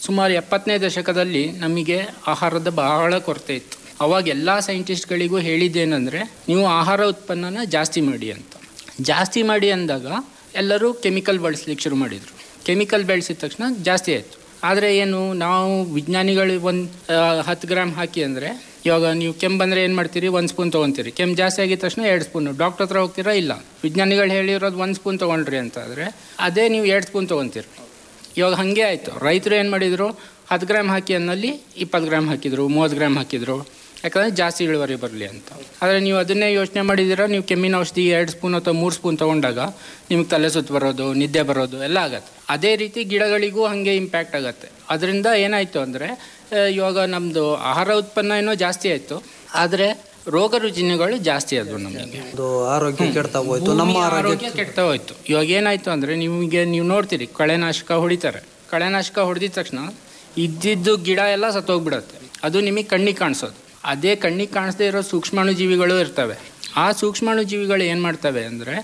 Speaker 16: ಸುಮಾರು ಎಪ್ಪತ್ತನೇ ದಶಕದಲ್ಲಿ ನಮಗೆ ಆಹಾರದ ಬಹಳ ಕೊರತೆ ಇತ್ತು ಅವಾಗ ಎಲ್ಲ ಸೈಂಟಿಸ್ಟ್ಗಳಿಗೂ ಹೇಳಿದ್ದೇನೆಂದರೆ ನೀವು ಆಹಾರ ಉತ್ಪನ್ನನ ಜಾಸ್ತಿ ಮಾಡಿ ಅಂತ ಜಾಸ್ತಿ ಮಾಡಿ ಅಂದಾಗ ಎಲ್ಲರೂ ಕೆಮಿಕಲ್ ಬಳಸ್ಲಿಕ್ಕೆ ಶುರು ಮಾಡಿದರು ಕೆಮಿಕಲ್ ಬೆಳೆಸಿದ ತಕ್ಷಣ ಜಾಸ್ತಿ ಆಯಿತು ಆದರೆ ಏನು ನಾವು ವಿಜ್ಞಾನಿಗಳು ಒಂದು ಹತ್ತು ಗ್ರಾಮ್ ಹಾಕಿ ಅಂದರೆ ಇವಾಗ ನೀವು ಕೆಮ್ಮು ಬಂದರೆ ಏನು ಮಾಡ್ತೀರಿ ಒಂದು ಸ್ಪೂನ್ ತೊಗೊತೀರಿ ಕೆಮ್ಮು ಜಾಸ್ತಿ ಆಗಿದ ತಕ್ಷಣ ಎರಡು ಸ್ಪೂನು ಡಾಕ್ಟರ್ ಹತ್ರ ಹೋಗ್ತೀರಾ ಇಲ್ಲ ವಿಜ್ಞಾನಿಗಳು ಹೇಳಿರೋದು ಒಂದು ಸ್ಪೂನ್ ತೊಗೊಂಡ್ರಿ ಅಂತ ಆದರೆ ಅದೇ ನೀವು ಎರಡು ಸ್ಪೂನ್ ತೊಗೊತೀರಿ ಇವಾಗ ಹಾಗೆ ಆಯಿತು ರೈತರು ಏನು ಮಾಡಿದರು ಹತ್ತು ಗ್ರಾಮ್ ಹಾಕಿ ಅನ್ನಲ್ಲಿ ಇಪ್ಪತ್ತು ಗ್ರಾಮ್ ಹಾಕಿದರು ಮೂವತ್ತು ಗ್ರಾಮ್ ಹಾಕಿದರು ಯಾಕಂದರೆ ಜಾಸ್ತಿ ಇಳುವರಿ ಬರಲಿ ಅಂತ ಆದರೆ ನೀವು ಅದನ್ನೇ ಯೋಚನೆ ಮಾಡಿದ್ದೀರಾ ನೀವು ಕೆಮ್ಮಿನ ಔಷಧಿ ಎರಡು ಸ್ಪೂನ್ ಅಥವಾ ಮೂರು ಸ್ಪೂನ್ ತೊಗೊಂಡಾಗ ನಿಮ್ಗೆ ತಲೆ ಸುತ್ತು ಬರೋದು ನಿದ್ದೆ ಬರೋದು ಎಲ್ಲ ಆಗತ್ತೆ ಅದೇ ರೀತಿ ಗಿಡಗಳಿಗೂ ಹಾಗೆ ಇಂಪ್ಯಾಕ್ಟ್ ಆಗುತ್ತೆ ಅದರಿಂದ ಏನಾಯಿತು ಅಂದರೆ ಇವಾಗ ನಮ್ಮದು ಆಹಾರ ಉತ್ಪನ್ನ ಏನೋ ಜಾಸ್ತಿ ಆಯಿತು ಆದರೆ ರೋಗ ರುಜಿನಗಳು ಜಾಸ್ತಿ ಆದವು ನಮಗೆ
Speaker 15: ಅದು ಆರೋಗ್ಯ ಕೆಡ್ತಾ ಹೋಯ್ತು ನಮ್ಮ
Speaker 16: ಭೂಮಿಯ
Speaker 15: ಆರೋಗ್ಯ
Speaker 16: ಆರೋಗ್ಯ ಕೆಡ್ತಾ ಹೋಯ್ತು ಇವಾಗ ಏನಾಯ್ತು ಅಂದ್ರೆ ನಿಮಗೆ ನೀವು ನೋಡ್ತೀರಿ ಕಳೆನಾಶಕ ಹೊಡಿತಾರೆ ಕಳೆನಾಶಕ ಹೊಡೆದಿದ ತಕ್ಷಣ ಇದ್ದಿದ್ದು ಗಿಡ ಎಲ್ಲ ಸತ್ತೋಗ್ಬಿಡತ್ತೆ ಅದು ನಿಮಗೆ ಕಣ್ಣಿಗೆ ಕಾಣಿಸೋದು ಅದೇ ಕಣ್ಣಿಗೆ ಕಾಣಿಸದೇ ಇರೋ ಸೂಕ್ಷ್ಮಾಣುಜೀವಿಗಳು ಇರ್ತವೆ ಆ ಸೂಕ್ಷ್ಮಾಣುಜೀವಿಗಳು ಏನು ಮಾಡ್ತವೆ ಅಂದರೆ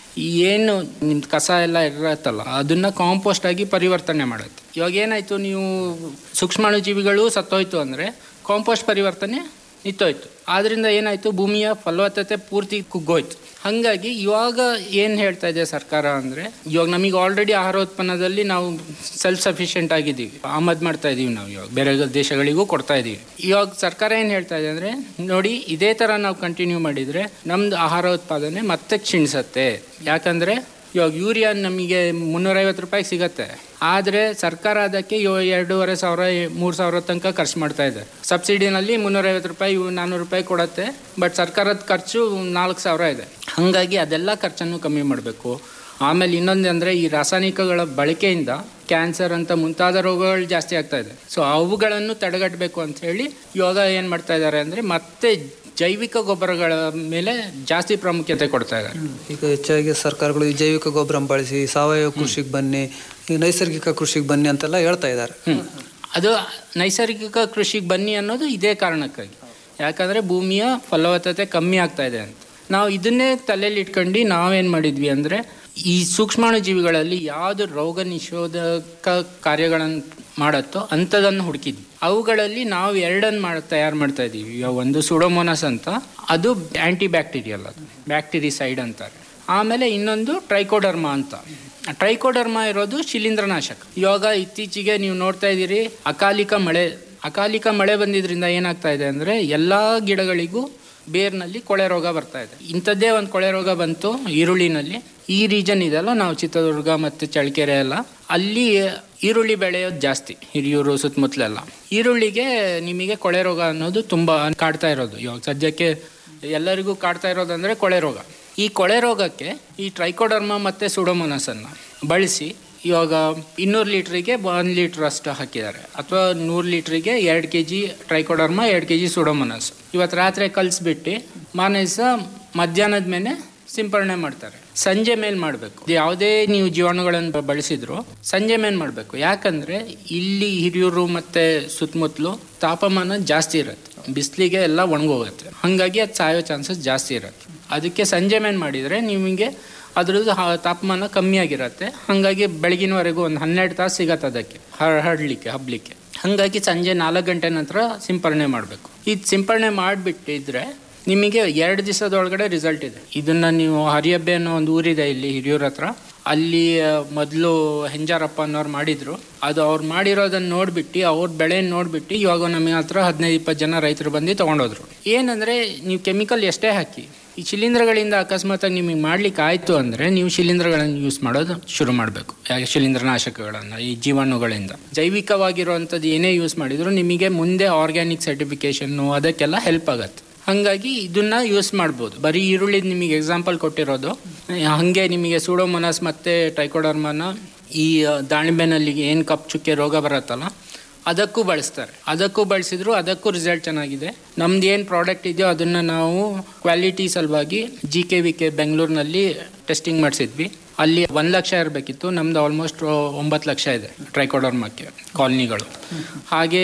Speaker 16: ಏನು ನಿಮ್ದು ಕಸ ಎಲ್ಲ ಇರತ್ತಲ್ಲ ಅದನ್ನ ಕಾಂಪೋಸ್ಟ್ ಆಗಿ ಪರಿವರ್ತನೆ ಮಾಡುತ್ತೆ ಇವಾಗ ಏನಾಯ್ತು ನೀವು ಸೂಕ್ಷ್ಮಾಣುಜೀವಿಗಳು ಸತ್ತೋಯ್ತು ಅಂದರೆ ಕಾಂಪೋಸ್ಟ್ ಪರಿವರ್ತನೆ ನಿಂತೋಯ್ತು ಆದ್ರಿಂದ ಏನಾಯ್ತು ಭೂಮಿಯ ಫಲವತ್ತತೆ ಪೂರ್ತಿ ಕುಗ್ಗೋಯ್ತು ಹಾಗಾಗಿ ಇವಾಗ ಏನು ಹೇಳ್ತಾ ಇದೆ ಸರ್ಕಾರ ಅಂದರೆ ಇವಾಗ ನಮಗೆ ಆಲ್ರೆಡಿ ಆಹಾರ ಉತ್ಪನ್ನದಲ್ಲಿ ನಾವು ಸೆಲ್ಫ್ ಸಫಿಷಿಯೆಂಟ್ ಆಗಿದ್ದೀವಿ ಆಮದು ಮಾಡ್ತಾ ಇದ್ದೀವಿ ನಾವು ಇವಾಗ ಬೇರೆ ದೇಶಗಳಿಗೂ ಕೊಡ್ತಾ ಇದ್ದೀವಿ ಇವಾಗ ಸರ್ಕಾರ ಏನು ಹೇಳ್ತಾ ಇದೆ ಅಂದರೆ ನೋಡಿ ಇದೇ ಥರ ನಾವು ಕಂಟಿನ್ಯೂ ಮಾಡಿದರೆ ನಮ್ದು ಆಹಾರ ಉತ್ಪಾದನೆ ಮತ್ತೆ ಕ್ಷೀಣಿಸತ್ತೆ ಯಾಕಂದರೆ ಇವಾಗ ಯೂರಿಯಾ ನಮಗೆ ಮುನ್ನೂರೈವತ್ತು ರೂಪಾಯಿಗೆ ಸಿಗತ್ತೆ ಆದರೆ ಸರ್ಕಾರ ಅದಕ್ಕೆ ಯೋ- ಎರಡೂವರೆ ಸಾವಿರ ಮೂರು ಸಾವಿರ ತನಕ ಖರ್ಚು ಮಾಡ್ತಾ ಇದೆ ಸಬ್ಸಿಡಿನಲ್ಲಿ ಮುನ್ನೂರೈವತ್ತು ರೂಪಾಯಿ ಇವು ನಾನ್ನೂರು ರೂಪಾಯಿ ಕೊಡತ್ತೆ ಬಟ್ ಸರ್ಕಾರದ ಖರ್ಚು ನಾಲ್ಕು ಸಾವಿರ ಇದೆ ಹಾಗಾಗಿ ಅದೆಲ್ಲ ಖರ್ಚನ್ನು ಕಮ್ಮಿ ಮಾಡಬೇಕು ಆಮೇಲೆ ಇನ್ನೊಂದು ಅಂದರೆ ಈ ರಾಸಾಯನಿಕಗಳ ಬಳಕೆಯಿಂದ ಕ್ಯಾನ್ಸರ್ ಅಂತ ಮುಂತಾದ ರೋಗಗಳು ಜಾಸ್ತಿ ಆಗ್ತಾ ಇದೆ ಸೊ ಅವುಗಳನ್ನು ತಡೆಗಟ್ಟಬೇಕು ಅಂತ ಹೇಳಿ ಇವಾಗ ಏನು ಮಾಡ್ತಾ ಇದ್ದಾರೆ ಅಂದರೆ ಮತ್ತೆ ಜೈವಿಕ ಗೊಬ್ಬರಗಳ ಮೇಲೆ ಜಾಸ್ತಿ ಪ್ರಾಮುಖ್ಯತೆ ಕೊಡ್ತಾ ಇದ್ದಾರೆ
Speaker 15: ಈಗ ಹೆಚ್ಚಾಗಿ ಸರ್ಕಾರಗಳು ಈ ಜೈವಿಕ ಗೊಬ್ಬರ ಬಳಸಿ ಸಾವಯವ ಕೃಷಿಗೆ ಬನ್ನಿ ಈ ನೈಸರ್ಗಿಕ ಕೃಷಿಗೆ ಬನ್ನಿ ಅಂತೆಲ್ಲ ಹೇಳ್ತಾ ಇದ್ದಾರೆ
Speaker 16: ಅದು ನೈಸರ್ಗಿಕ ಕೃಷಿಗೆ ಬನ್ನಿ ಅನ್ನೋದು ಇದೇ ಕಾರಣಕ್ಕಾಗಿ ಯಾಕಂದರೆ ಭೂಮಿಯ ಫಲವತ್ತತೆ ಕಮ್ಮಿ ಆಗ್ತಾ ಇದೆ ಅಂತ ನಾವು ಇದನ್ನೇ ತಲೆಯಲ್ಲಿ ಇಟ್ಕೊಂಡು ನಾವೇನು ಮಾಡಿದ್ವಿ ಅಂದರೆ ಈ ಸೂಕ್ಷ್ಮಾಣು ಜೀವಿಗಳಲ್ಲಿ ಯಾವುದು ರೋಗ ನಿಷೇಧಕ ಕಾರ್ಯಗಳನ್ನು ಮಾಡತ್ತೋ ಅಂಥದನ್ನು ಹುಡುಕಿದ್ವಿ ಅವುಗಳಲ್ಲಿ ನಾವು ಎರಡನ್ನು ಮಾಡಿ ತಯಾರು ಮಾಡ್ತಾ ಇದ್ದೀವಿ ಇವಾಗ ಒಂದು ಸುಡೋಮೋನಸ್ ಅಂತ ಅದು ಆ್ಯಂಟಿ ಬ್ಯಾಕ್ಟೀರಿಯಲ್ ಅದು ಬ್ಯಾಕ್ಟೀರಿಸೈಡ್ ಅಂತಾರೆ ಆಮೇಲೆ ಇನ್ನೊಂದು ಟ್ರೈಕೋಡರ್ಮಾ ಅಂತ ಟ್ರೈಕೋಡರ್ಮಾ ಇರೋದು ಶಿಲೀಂಧ್ರನಾಶಕ ಇವಾಗ ಇತ್ತೀಚೆಗೆ ನೀವು ನೋಡ್ತಾ ಇದ್ದೀರಿ ಅಕಾಲಿಕ ಮಳೆ ಅಕಾಲಿಕ ಮಳೆ ಬಂದಿದ್ರಿಂದ ಏನಾಗ್ತಾ ಇದೆ ಅಂದರೆ ಎಲ್ಲ ಗಿಡಗಳಿಗೂ ಬೇರ್ನಲ್ಲಿ ಕೊಳೆ ರೋಗ ಬರ್ತಾ ಇದೆ ಇಂಥದ್ದೇ ಒಂದು ಕೊಳೆ ರೋಗ ಬಂತು ಈರುಳ್ಳಿನಲ್ಲಿ ಈ ರೀಜನ್ ಇದೆಲ್ಲ ನಾವು ಚಿತ್ರದುರ್ಗ ಮತ್ತು ಚಳ್ಳಕೆರೆ ಎಲ್ಲ ಅಲ್ಲಿ ಈರುಳ್ಳಿ ಬೆಳೆಯೋದು ಜಾಸ್ತಿ ಹಿರಿಯೂರು ಸುತ್ತಮುತ್ತಲೆಲ್ಲ ಈರುಳ್ಳಿಗೆ ನಿಮಗೆ ಕೊಳೆ ರೋಗ ಅನ್ನೋದು ತುಂಬ ಕಾಡ್ತಾ ಇರೋದು ಇವಾಗ ಸದ್ಯಕ್ಕೆ ಎಲ್ಲರಿಗೂ ಕಾಡ್ತಾ ಇರೋದಂದ್ರೆ ಕೊಳೆ ರೋಗ ಈ ಕೊಳೆ ರೋಗಕ್ಕೆ ಈ ಟ್ರೈಕೋಡರ್ಮಾ ಮತ್ತು ಸುಡೋಮೋನಸನ್ನು ಬಳಸಿ ಇವಾಗ ಇನ್ನೂರು ಲೀಟ್ರಿಗೆ ಒಂದು ಲೀಟ್ರ್ ಅಷ್ಟು ಹಾಕಿದ್ದಾರೆ ಅಥವಾ ನೂರು ಲೀಟ್ರಿಗೆ ಎರಡು ಕೆ ಜಿ ಟ್ರೈಕೋಡರ್ಮಾ ಎರಡು ಕೆ ಜಿ ಸುಡೋಮೋನಸ್ ಇವತ್ತು ರಾತ್ರಿ ಕಲಿಸ್ಬಿಟ್ಟು ಮಾರನೇ ದಿವಸ ಮಧ್ಯಾಹ್ನದ ಮೇಲೆ ಸಿಂಪರಣೆ ಮಾಡ್ತಾರೆ ಸಂಜೆ ಮೇಲೆ ಮಾಡಬೇಕು ಯಾವುದೇ ನೀವು ಜೀವಾಣುಗಳನ್ನು ಬಳಸಿದ್ರು ಸಂಜೆ ಮೇಲೆ ಮಾಡಬೇಕು ಯಾಕಂದ್ರೆ ಇಲ್ಲಿ ಹಿರಿಯೂರು ಮತ್ತೆ ಸುತ್ತಮುತ್ತಲು ತಾಪಮಾನ ಜಾಸ್ತಿ ಇರುತ್ತೆ ಬಿಸಿಲಿಗೆ ಎಲ್ಲ ಒಣಗೋಗುತ್ತೆ ಹಾಗಾಗಿ ಅದು ಸಾಯೋ ಚಾನ್ಸಸ್ ಜಾಸ್ತಿ ಇರುತ್ತೆ ಅದಕ್ಕೆ ಸಂಜೆ ಮೇಲೆ ಮಾಡಿದರೆ ನಿಮಗೆ ಅದ್ರದ್ದು ಹ- ತಾಪಮಾನ ಕಮ್ಮಿ ಆಗಿರುತ್ತೆ ಹಾಗಾಗಿ ಬೆಳಗಿನವರೆಗೂ ಒಂದು ಹನ್ನೆರಡು ತಾಸು ಸಿಗತ್ತೆ ಅದಕ್ಕೆ ಹರ್- ಹರಡ್ಲಿಕ್ಕೆ ಹಬ್ಲಿಕ್ಕೆ ಹಾಗಾಗಿ ಸಂಜೆ ನಾಲ್ಕು ಗಂಟೆ ನಂತರ ಸಿಂಪರಣೆ ಮಾಡಬೇಕು ಇದು ಸಿಂಪರಣೆ ಮಾಡಿಬಿಟ್ಟಿದ್ರೆ ನಿಮಗೆ ಎರಡು ದಿವಸದೊಳಗಡೆ ರಿಸಲ್ಟ್ ಇದೆ ಇದನ್ನ ನೀವು ಹರಿಯಬ್ಬೆ ಅನ್ನೋ ಒಂದು ಊರಿದೆ ಇಲ್ಲಿ ಹಿರಿಯೂರ ಹತ್ರ ಅಲ್ಲಿ ಮೊದಲು ಹೆಂಜಾರಪ್ಪ ಅನ್ನೋರು ಮಾಡಿದ್ರು ಅದು ಅವ್ರು ಮಾಡಿರೋದನ್ನ ನೋಡ್ಬಿಟ್ಟು ಅವ್ರ ಬೆಳೆ ನೋಡ್ಬಿಟ್ಟು ಇವಾಗ ನಮಗೆ ಹತ್ರ ಹದಿನೈದು ಇಪ್ಪತ್ತು ಜನ ರೈತರು ಬಂದು ತಗೊಂಡೋದ್ರು ಏನಂದ್ರೆ ನೀವು ಕೆಮಿಕಲ್ ಎಷ್ಟೇ ಹಾಕಿ ಈ ಶಿಲೀಂಧ್ರಗಳಿಂದ ಅಕಸ್ಮಾತಾಗಿ ನಿಮಗೆ ಮಾಡ್ಲಿಕ್ಕೆ ಆಯ್ತು ಅಂದ್ರೆ ನೀವು ಶಿಲೀಂಧ್ರಗಳನ್ನು ಯೂಸ್ ಮಾಡೋದು ಶುರು ಮಾಡಬೇಕು ಯಾಕೆ ಶಿಲೀಂಧ್ರನಾಶಕಗಳನ್ನು ಈ ಜೀವಾಣುಗಳಿಂದ ಜೈವಿಕವಾಗಿರುವಂಥದ್ದು ಏನೇ ಯೂಸ್ ಮಾಡಿದ್ರು ನಿಮಗೆ ಮುಂದೆ ಆರ್ಗ್ಯಾನಿಕ್ ಸರ್ಟಿಫಿಕೇಶನ್ನು ಅದಕ್ಕೆಲ್ಲ ಹೆಲ್ಪ್ ಆಗತ್ತೆ ಹಾಗಾಗಿ ಇದನ್ನ ಯೂಸ್ ಮಾಡ್ಬೋದು ಬರೀ ಈರುಳ್ಳಿ ನಿಮಗೆ ಎಕ್ಸಾಂಪಲ್ ಕೊಟ್ಟಿರೋದು ಹಾಗೆ ನಿಮಗೆ ಸೂಡೋಮೊನಾಸ್ ಮತ್ತು ಟ್ರೈಕೋಡರ್ಮನ ಈ ಆ, ದಾಳಿಂಬೆನಲ್ಲಿ ಏನು ಕಪ್ ಚುಕ್ಕೆ ರೋಗ ಬರುತ್ತಲ್ಲ ಅದಕ್ಕೂ ಬಳಸ್ತಾರೆ ಅದಕ್ಕೂ ಬಳಸಿದ್ರು ಅದಕ್ಕೂ ರಿಸಲ್ಟ್ ಚೆನ್ನಾಗಿದೆ ನಮ್ದು ಏನು ಪ್ರಾಡಕ್ಟ್ ಇದೆಯೋ ಅದನ್ನ ನಾವು ಕ್ವಾಲಿಟಿ ಸಲುವಾಗಿ ಜಿ ಕೆ ವಿ ಕೆ ಬೆಂಗಳೂರಿನಲ್ಲಿ ಟೆಸ್ಟಿಂಗ್ ಮಾಡಿಸಿದ್ವಿ ಅಲ್ಲಿ ಒಂದು ಲಕ್ಷ ಇರಬೇಕಿತ್ತು ನಮ್ದು ಆಲ್ಮೋಸ್ಟ್ ಒಂಬತ್ತು ಲಕ್ಷ ಇದೆ ಟ್ರೈಕೋಡರ್ಮಕ್ಕೆ ಕಾಲನಿಗಳು ಹಾಗೆ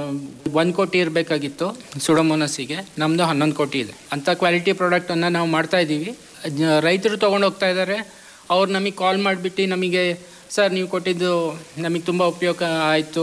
Speaker 16: ಒಂದು ಕೋಟಿ ಇರಬೇಕಾಗಿತ್ತು ಸುಡೋಮೋನಸ್ಸಿಗೆ ನಮ್ಮದು ಹನ್ನೊಂದು ಕೋಟಿ ಇದೆ ಅಂಥ ಕ್ವಾಲಿಟಿ ಪ್ರಾಡಕ್ಟನ್ನು ನಾವು ಮಾಡ್ತಾ ಇದ್ದೀವಿ ಅದ್ನ ರೈತರು ತೊಗೊಂಡು ಹೋಗ್ತಾ ಇದ್ದಾರೆ ಅವ್ರು ನಮಗೆ ಕಾಲ್ ಮಾಡಿಬಿಟ್ಟು ನಮಗೆ ಸರ್ ನೀವು ಕೊಟ್ಟಿದ್ದು ನಮಗೆ ತುಂಬ ಉಪಯೋಗ ಆಯಿತು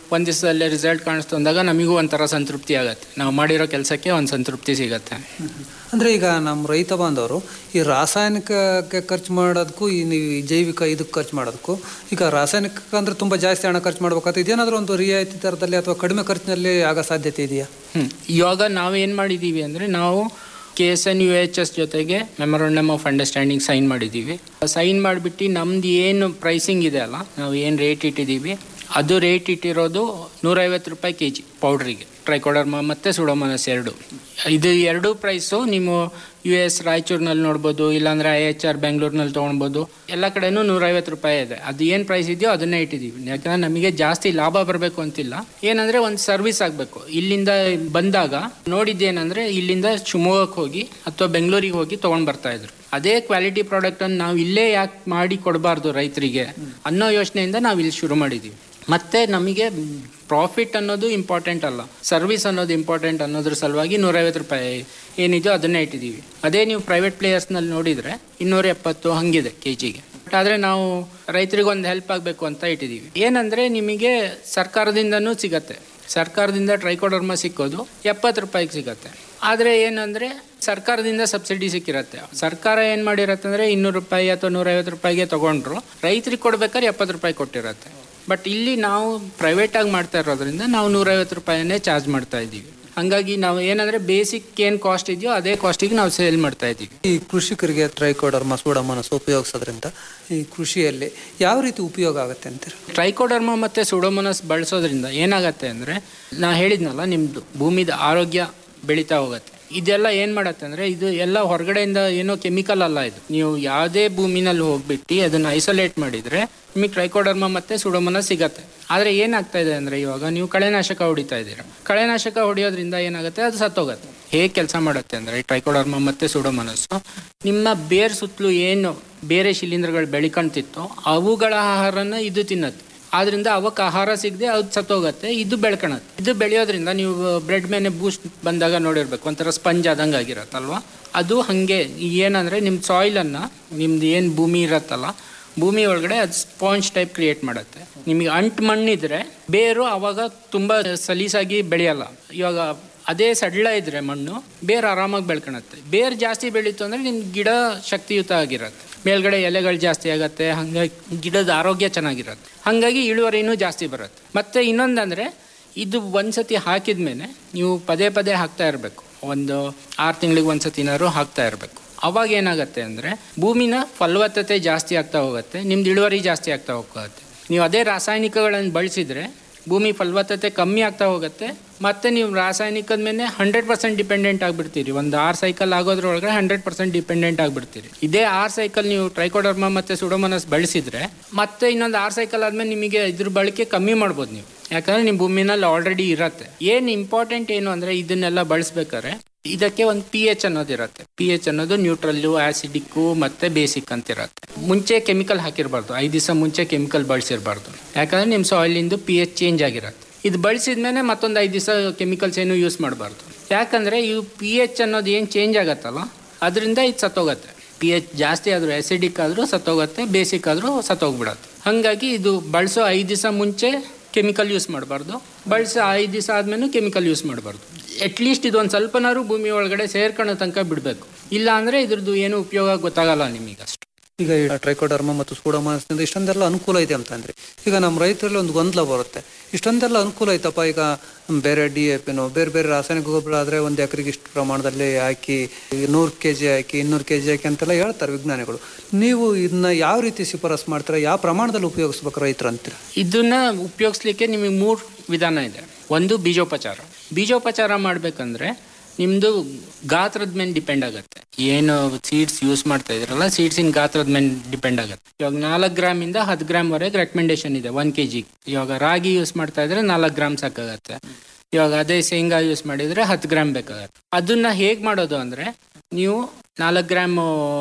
Speaker 16: ಒಂದು ದಿವಸದಲ್ಲೇ ರಿಸಲ್ಟ್ ಕಾಣಿಸ್ತು ಅಂದಾಗ ನಮಗೂ ಒಂಥರ ಸಂತೃಪ್ತಿ ಆಗುತ್ತೆ ನಾವು ಮಾಡಿರೋ ಕೆಲಸಕ್ಕೆ ಒಂದು ಸಂತೃಪ್ತಿ ಸಿಗತ್ತೆ
Speaker 15: ಅಂದರೆ ಈಗ ನಮ್ಮ ರೈತ ಬಾಂಧವರು ಈ ರಾಸಾಯನಿಕಕ್ಕೆ ಖರ್ಚು ಮಾಡೋದಕ್ಕೂ ಈ ನೀವು ಈ ಜೈವಿಕ ಇದಕ್ಕೆ ಖರ್ಚು ಮಾಡೋದಕ್ಕೂ ಈಗ ರಾಸಾಯನಿಕ ಅಂದರೆ ತುಂಬ ಜಾಸ್ತಿ ಹಣ ಖರ್ಚು ಮಾಡ್ಬೇಕಾಗ್ತದೆ ಇದೇನಾದರೂ ಒಂದು ರಿಯಾಯಿತಿ ದರದಲ್ಲಿ ಅಥವಾ ಕಡಿಮೆ ಖರ್ಚಿನಲ್ಲಿ ಆಗೋ ಸಾಧ್ಯತೆ ಇದೆಯಾ
Speaker 16: ಹ್ಮ್. ಇವಾಗ ನಾವೇನು ಮಾಡಿದ್ದೀವಿ ಅಂದರೆ ನಾವು K S N U H S ಜೊತೆಗೆ ಮೆಮೊರಂಡಮ್ ಆಫ್ ಅಂಡರ್ಸ್ಟ್ಯಾಂಡಿಂಗ್ ಸೈನ್ ಮಾಡಿದ್ದೀವಿ ಸೈನ್ ಮಾಡಿಬಿಟ್ಟು ನಮ್ದು ಏನು ಪ್ರೈಸಿಂಗ್ ಇದೆ ಅಲ್ಲ ನಾವು ಏನು ರೇಟ್ ಇಟ್ಟಿದ್ದೀವಿ ಅದು ರೇಟ್ ಇಟ್ಟಿರೋದು ನೂರೈವತ್ತು ರೂಪಾಯಿ ಕೆ ಜಿ ಪೌಡ್ರಿಗೆ ಟ್ರೈಕೋಡರ್ಮ ಮತ್ತು ಸುಡೋಮನಸ್ ಎರಡು ಇದು ಎರಡು ಪ್ರೈಸು ನೀವು ಯು ಎಸ್ ರಾಯಚೂರಿನಲ್ಲಿ ನೋಡ್ಬೋದು ಇಲ್ಲಾಂದ್ರೆ ಐ ಎಚ್ ಆರ್ ಬೆಂಗಳೂರಿನಲ್ಲಿ ತೊಗೊಳ್ಬೋದು ಎಲ್ಲ ಕಡೆನೂ ನೂರೈವತ್ತು ರೂಪಾಯಿ ಇದೆ ಅದು ಏನು ಪ್ರೈಸ್ ಇದೆಯೋ ಅದನ್ನೇ ಇಟ್ಟಿದ್ದೀವಿ ಯಾಕಂದ್ರೆ ನಮಗೆ ಜಾಸ್ತಿ ಲಾಭ ಬರಬೇಕು ಅಂತಿಲ್ಲ ಏನಂದ್ರೆ ಒಂದು ಸರ್ವಿಸ್ ಆಗಬೇಕು ಇಲ್ಲಿಂದ ಬಂದಾಗ ನೋಡಿದ್ದೇನೆಂದ್ರೆ ಇಲ್ಲಿಂದ ಶಿವಮೊಗ್ಗಕ್ಕೆ ಹೋಗಿ ಅಥವಾ ಬೆಂಗಳೂರಿಗೆ ಹೋಗಿ ತೊಗೊಂಡು ಬರ್ತಾ ಇದ್ರು ಅದೇ ಕ್ವಾಲಿಟಿ ಪ್ರಾಡಕ್ಟನ್ನು ನಾವು ಇಲ್ಲೇ ಯಾಕೆ ಮಾಡಿ ಕೊಡಬಾರ್ದು ರೈತರಿಗೆ ಅನ್ನೋ ಯೋಚನೆಯಿಂದ ನಾವು ಇಲ್ಲಿ ಶುರು ಮಾಡಿದ್ದೀವಿ ಮತ್ತೆ ನಮಗೆ ಪ್ರಾಫಿಟ್ ಅನ್ನೋದು ಇಂಪಾರ್ಟೆಂಟ್ ಅಲ್ಲ ಸರ್ವಿಸ್ ಅನ್ನೋದು ಇಂಪಾರ್ಟೆಂಟ್ ಅನ್ನೋದ್ರ ಸಲುವಾಗಿ ನೂರೈವತ್ತು ರೂಪಾಯಿ ಏನಿದೆಯೋ ಅದನ್ನೇ ಇಟ್ಟಿದ್ದೀವಿ ಅದೇ ನೀವು ಪ್ರೈವೇಟ್ ಪ್ಲೇಯರ್ಸ್ನಲ್ಲಿ ನೋಡಿದರೆ ಇನ್ನೂರ ಎಪ್ಪತ್ತು ಹಂಗಿದೆ ಕೆ ಜಿಗೆ ಬಟ್ ಆದರೆ ನಾವು ರೈತರಿಗೆ ಒಂದು ಹೆಲ್ಪ್ ಆಗಬೇಕು ಅಂತ ಇಟ್ಟಿದ್ದೀವಿ ಏನಂದರೆ ನಿಮಗೆ ಸರ್ಕಾರದಿಂದನೂ ಸಿಗತ್ತೆ ಸರ್ಕಾರದಿಂದ ಟ್ರೈಕೋಡರ್ಮ ಸಿಕ್ಕೋದು ಎಪ್ಪತ್ತು ರೂಪಾಯಿಗೆ ಸಿಗತ್ತೆ ಆದರೆ ಏನಂದರೆ ಸರ್ಕಾರದಿಂದ ಸಬ್ಸಿಡಿ ಸಿಕ್ಕಿರತ್ತೆ ಸರ್ಕಾರ ಏನು ಮಾಡಿರತ್ತೆ ಅಂದರೆ ಇನ್ನೂರು ರೂಪಾಯಿ ಅಥವಾ ನೂರೈವತ್ತು ರೂಪಾಯಿಗೆ ತೊಗೊಂಡ್ರು ರೈತರಿಗೆ ಕೊಡ್ಬೇಕಾದ್ರೆ ಎಪ್ಪತ್ತು ರೂಪಾಯಿ ಕೊಟ್ಟಿರತ್ತೆ ಬಟ್ ಇಲ್ಲಿ ನಾವು ಪ್ರೈವೇಟಾಗಿ ಮಾಡ್ತಾ ಇರೋದ್ರಿಂದ ನಾವು ನೂರೈವತ್ತು ರೂಪಾಯಿನೇ ಚಾರ್ಜ್ ಮಾಡ್ತಾ ಇದ್ದೀವಿ ಹಂಗಾಗಿ ನಾವು ಏನಂದರೆ ಬೇಸಿಕ್ ಏನು ಕಾಸ್ಟ್ ಇದೆಯೋ ಅದೇ ಕಾಸ್ಟಿಗೆ ನಾವು ಸೇಲ್ ಮಾಡ್ತಾ ಇದ್ದೀವಿ
Speaker 15: ಈ ಕೃಷಿಕರಿಗೆ ಟ್ರೈಕೋಡರ್ಮ ಸೂಡಮನಸ್ ಉಪಯೋಗಿಸೋದ್ರಿಂದ ಈ ಕೃಷಿಯಲ್ಲಿ ಯಾವ ರೀತಿ ಉಪಯೋಗ ಆಗುತ್ತೆ ಅಂತೀರ
Speaker 16: ಟ್ರೈಕೋಡರ್ಮ ಮತ್ತು ಸುಡೋಮೋನಸ್ ಬಳಸೋದ್ರಿಂದ ಏನಾಗತ್ತೆ ಅಂದರೆ ನಾ ಹೇಳಿದ್ನಲ್ಲ ನಿಮ್ಮದು ಭೂಮಿದ ಆರೋಗ್ಯ ಬೆಳೀತಾ ಹೋಗುತ್ತೆ ಇದೆಲ್ಲ ಏನು ಮಾಡತ್ತೆ ಅಂದರೆ ಇದು ಎಲ್ಲ ಹೊರಗಡೆಯಿಂದ ಏನೋ ಕೆಮಿಕಲ್ ಅಲ್ಲ ಇದು ನೀವು ಯಾವುದೇ ಭೂಮಿನಲ್ಲಿ ಹೋಗ್ಬಿಟ್ಟು ಅದನ್ನು ಐಸೋಲೇಟ್ ಮಾಡಿದರೆ ನಿಮಗೆ ಟ್ರೈಕೋಡರ್ಮ ಮತ್ತು ಸುಡೋಮೋನಸ್ ಸಿಗತ್ತೆ ಆದರೆ ಏನಾಗ್ತಾ ಇದೆ ಅಂದರೆ ಇವಾಗ ನೀವು ಕಳೆನಾಶಕ ಹೊಡಿತಾ ಇದ್ದೀರಾ ಕಳೆನಾಶಕ ಹೊಡೆಯೋದ್ರಿಂದ ಏನಾಗುತ್ತೆ ಅದು ಸತ್ತೋಗುತ್ತೆ ಹೇಗೆ ಕೆಲಸ ಮಾಡುತ್ತೆ ಅಂದರೆ ಟ್ರೈಕೋಡರ್ಮ ಮತ್ತು ಸುಡೋಮನಸ್ಸು ನಿಮ್ಮ ಬೇರ್ ಸುತ್ತಲೂ ಏನು ಬೇರೆ ಶಿಲೀಂಧ್ರಗಳು ಬೆಳಿಕೊಂತಿತ್ತೋ ಅವುಗಳ ಆಹಾರನ ಇದು ತಿನ್ನತ್ತೆ ಆದ್ರಿಂದ ಅವಕ್ಕೆ ಆಹಾರ ಸಿಗದೆ ಅದು ಸತ್ತೋಗತ್ತೆ ಇದು ಬೆಳ್ಕೊಳತ್ತೆ ಇದು ಬೆಳೆಯೋದ್ರಿಂದ ನೀವು ಬ್ರೆಡ್ ಮೇಲೆ ಬೂಸ್ಟ್ ಬಂದಾಗ ನೋಡಿರ್ಬೇಕು ಒಂಥರ ಸ್ಪಂಜ್ ಆದಂಗೆ ಆಗಿರತ್ತಲ್ವಾ ಅದು ಹಾಗೆ ಏನಂದರೆ ನಿಮ್ಮ ಸಾಯಿಲನ್ನು ನಿಮ್ದು ಏನು ಭೂಮಿ ಇರತ್ತಲ್ಲ ಭೂಮಿ ಒಳಗಡೆ ಅದು ಸ್ಪಾಂಜ್ ಟೈಪ್ ಕ್ರಿಯೇಟ್ ಮಾಡುತ್ತೆ ನಿಮಗೆ ಅಂಟು ಮಣ್ಣಿದ್ರೆ ಬೇರು ಅವಾಗ ತುಂಬ ಸಲೀಸಾಗಿ ಬೆಳೆಯಲ್ಲ ಇವಾಗ ಅದೇ ಸಡ್ಲ ಇದ್ರೆ ಮಣ್ಣು ಬೇರು ಆರಾಮಾಗಿ ಬೆಳ್ಕೊಳತ್ತೆ ಬೇರು ಜಾಸ್ತಿ ಬೆಳೀತು ಅಂದರೆ ನಿಮ್ಮ ಗಿಡ ಶಕ್ತಿಯುತ ಆಗಿರತ್ತೆ ಮೇಲ್ಗಡೆ ಎಲೆಗಳು ಜಾಸ್ತಿ ಆಗತ್ತೆ ಹಾಗಾಗಿ ಗಿಡದ ಆರೋಗ್ಯ ಚೆನ್ನಾಗಿರತ್ತೆ ಹಾಗಾಗಿ ಇಳುವರಿನೂ ಜಾಸ್ತಿ ಬರುತ್ತೆ ಮತ್ತು ಇನ್ನೊಂದಂದರೆ ಇದು ಒಂದ್ಸತಿ ಹಾಕಿದ ಮೇಲೆ ನೀವು ಪದೇ ಪದೇ ಹಾಕ್ತಾ ಇರಬೇಕು ಒಂದು ಆರು ತಿಂಗಳಿಗೆ ಒಂದ್ಸತಿನಾದ್ರು ಹಾಕ್ತಾ ಇರಬೇಕು ಅವಾಗ ಏನಾಗುತ್ತೆ ಅಂದರೆ ಭೂಮಿನ ಫಲವತ್ತತೆ ಜಾಸ್ತಿ ಆಗ್ತಾ ಹೋಗುತ್ತೆ ನಿಮ್ದು ಇಳುವರಿ ಜಾಸ್ತಿ ಆಗ್ತಾ ಹೋಗುತ್ತೆ ನೀವು ಅದೇ ರಾಸಾಯನಿಕಗಳನ್ನು ಬಳಸಿದರೆ ಭೂಮಿ ಫಲವತ್ತತೆ ಕಮ್ಮಿ ಆಗ್ತಾ ಹೋಗುತ್ತೆ ಮತ್ತೆ ನೀವು ರಾಸಾಯನಿಕದ ಮೇಲೆ ಹಂಡ್ರೆಡ್ ಪರ್ಸೆಂಟ್ ಡಿಪೆಂಡೆಂಟ್ ಆಗಿಬಿಡ್ತೀರಿ ಒಂದು ಆರು ಸೈಕಲ್ ಆಗೋದ್ರೊಳಗಡೆ ಹಂಡ್ರೆಡ್ ಪರ್ಸೆಂಟ್ ಡಿಪೆಂಡೆಂಟ್ ಆಗಿಬಿಡ್ತೀರಿ ಇದೇ ಆರು ಸೈಕಲ್ ನೀವು ಟ್ರೈಕೋಡರ್ಮ ಮತ್ತು ಸುಡೋಮನಸ್ ಬಳಸಿದ್ರೆ ಮತ್ತೆ ಇನ್ನೊಂದು ಆರು ಸೈಕಲ್ ಆದಮೇಲೆ ನಿಮಗೆ ಇದ್ರ ಬಳಕೆ ಕಮ್ಮಿ ಮಾಡ್ಬೋದು ನೀವು ಯಾಕಂದ್ರೆ ನಿಮ್ಮ ಭೂಮಿನಲ್ಲಿ ಆಲ್ರೆಡಿ ಇರತ್ತೆ ಏನು ಇಂಪಾರ್ಟೆಂಟ್ ಏನು ಅಂದರೆ ಇದನ್ನೆಲ್ಲ ಬಳಸ್ಬೇಕಾದ್ರೆ ಇದಕ್ಕೆ ಒಂದು ಪಿ ಎಚ್ ಅನ್ನೋದಿರತ್ತೆ ಪಿ ಎಚ್ ಅನ್ನೋದು ನ್ಯೂಟ್ರಲ್ಲು ಆಸಿಡಿಕ್ಕು ಮತ್ತೆ ಬೇಸಿಕ್ ಅಂತ ಇರತ್ತೆ ಮುಂಚೆ ಕೆಮಿಕಲ್ ಹಾಕಿರಬಾರ್ದು ಐದು ದಿವಸ ಮುಂಚೆ ಕೆಮಿಕಲ್ ಬಳಸಿರಬಾರ್ದು ಯಾಕಂದ್ರೆ ನಿಮ್ಮ ಸಾಯಿಲಿಂದು ಪಿ ಎಚ್ ಚೇಂಜ್ ಆಗಿರತ್ತೆ ಇದು ಬಳಸಿದ್ಮೇಲೆ ಮತ್ತೊಂದು ಐದು ದಿವಸ ಕೆಮಿಕಲ್ಸ್ ಏನು ಯೂಸ್ ಮಾಡಬಾರ್ದು ಯಾಕಂದರೆ ಇವು ಪಿ ಎಚ್ ಅನ್ನೋದು ಏನು ಚೇಂಜ್ ಆಗತ್ತಲ್ಲ ಅದರಿಂದ ಇದು ಸತ್ತೋಗತ್ತೆ ಪಿ ಎಚ್ ಜಾಸ್ತಿ ಆದರೂ ಆಸಿಡಿಕ್ ಆದರೂ ಸತ್ತೋಗುತ್ತೆ ಬೇಸಿಕ್ ಆದರೂ ಸತ್ತೋಗ್ಬಿಡತ್ತೆ ಹಾಗಾಗಿ ಇದು ಬಳಸೋ ಐದು ದಿವಸ ಮುಂಚೆ ಕೆಮಿಕಲ್ ಯೂಸ್ ಮಾಡಬಾರ್ದು ಬಳಸಿ ಐದು ದಿವಸ ಆದ್ಮೇಲೆ ಕೆಮಿಕಲ್ ಯೂಸ್ ಮಾಡಬಾರ್ದು ಅಟ್ಲೀಸ್ಟ್ ಇದೊಂದು ಸ್ವಲ್ಪನಾದ್ರು ಭೂಮಿ ಒಳಗಡೆ ಸೇರ್ಕೊಳ್ಳೋ ತನಕ ಬಿಡಬೇಕು ಇಲ್ಲ ಅಂದರೆ ಇದ್ರದ್ದು ಏನು ಉಪಯೋಗ ಗೊತ್ತಾಗಲ್ಲ ನಿಮಗೆ ಅಷ್ಟು
Speaker 15: ಈಗ ಈ ಟ್ರೈಕೋಡರ್ಮ ಮತ್ತು ಸೂಡೋಮೋನಾಸ್ನಿಂದ ಇಷ್ಟೊಂದೆಲ್ಲ ಅನುಕೂಲ ಇದೆ ಅಂತ ಅಂದ್ರೆ ಈಗ ನಮ್ಮ ರೈತರಲ್ಲಿ ಒಂದು ಗೊಂದಲ ಬರುತ್ತೆ ಇಷ್ಟೊಂದೆಲ್ಲ ಅನುಕೂಲ ಐತಪ್ಪ ಈಗ ಬೇರೆ ಡಿ ಎ ಪಿನೋ ಬೇರೆ ಬೇರೆ ರಾಸಾಯನಿಕ ಗೊಬ್ಬರ ಆದರೆ ಒಂದು ಎಕರೆಗೆ ಇಷ್ಟು ಪ್ರಮಾಣದಲ್ಲಿ ಹಾಕಿ ನೂರು ಕೆ ಜಿ ಹಾಕಿ ಇನ್ನೂರು ಕೆ ಜಿ ಹಾಕಿ ಅಂತೆಲ್ಲ ಹೇಳ್ತಾರೆ ವಿಜ್ಞಾನಿಗಳು ನೀವು ಇದನ್ನ ಯಾವ ರೀತಿ ಶಿಫಾರಸ್ ಮಾಡ್ತೀರಾ ಯಾವ ಪ್ರಮಾಣದಲ್ಲಿ ಉಪಯೋಗಿಸ್ಬೇಕು ರೈತರು ಅಂತೀರಾ
Speaker 16: ಇದನ್ನ ಉಪಯೋಗಿಸ್ಲಿಕ್ಕೆ ನಿಮಗೆ ಮೂರು ವಿಧಾನ ಇದೆ ಒಂದು ಬೀಜೋಪಚಾರ ಬೀಜೋಪಚಾರ ಮಾಡಬೇಕಂದ್ರೆ ನಿಮ್ಮದು ಗಾತ್ರದ ಮೇಲೆ ಡಿಪೆಂಡ್ ಆಗುತ್ತೆ ಏನು ಸೀಡ್ಸ್ ಯೂಸ್ ಮಾಡ್ತಾ ಇದ್ರಲ್ಲ ಸೀಡ್ಸಿನ ಗಾತ್ರದ ಮೇಲೆ ಡಿಪೆಂಡ್ ಆಗುತ್ತೆ ಇವಾಗ ನಾಲ್ಕು ಗ್ರಾಮಿಂದ ಹತ್ತು ಗ್ರಾಮ್ವರೆಗೆ ರೆಕಮೆಂಡೇಶನ್ ಇದೆ ಒನ್ ಕೆ ಜಿ ಇವಾಗ ರಾಗಿ ಯೂಸ್ ಮಾಡ್ತಾ ಇದ್ರೆ ನಾಲ್ಕು ಗ್ರಾಮ್ ಸಾಕಾಗತ್ತೆ ಇವಾಗ ಅದೇ ಶೇಂಗಾ ಯೂಸ್ ಮಾಡಿದ್ರೆ ಹತ್ತು ಗ್ರಾಮ್ ಬೇಕಾಗತ್ತೆ ಅದನ್ನ ಹೇಗೆ ಮಾಡೋದು ಅಂದರೆ ನೀವು ನಾಲ್ಕು ಗ್ರಾಮ್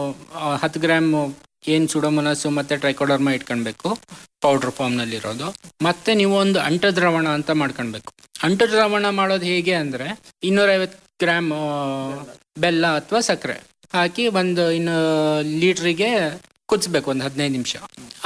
Speaker 16: ಹತ್ತು ಗ್ರಾಮ್ ಏನು ಸುಡೋಮೊನಸ್ಸು ಮತ್ತು ಟ್ರೈಕೋಡರ್ಮ ಇಟ್ಕೊಳ್ಬೇಕು ಪೌಡ್ರ್ ಫಾರ್ಮ್ನಲ್ಲಿರೋದು ಮತ್ತೆ ನೀವು ಒಂದು ಅಂಟ ದ್ರಾವಣ ಅಂತ ಮಾಡ್ಕೊಳ್ಬೇಕು ಅಂಟು ದ್ರಾವಣ ಮಾಡೋದು ಹೇಗೆ ಅಂದರೆ ಇನ್ನೂರೈವತ್ತು ಗ್ರಾಮ್ ಬೆಲ್ಲ ಅಥವಾ ಸಕ್ಕರೆ ಹಾಕಿ ಒಂದು ಇನ್ನು ಲೀಟ್ರಿಗೆ ಕುದಿಸ್ಬೇಕು ಒಂದು ಹದಿನೈದು ನಿಮಿಷ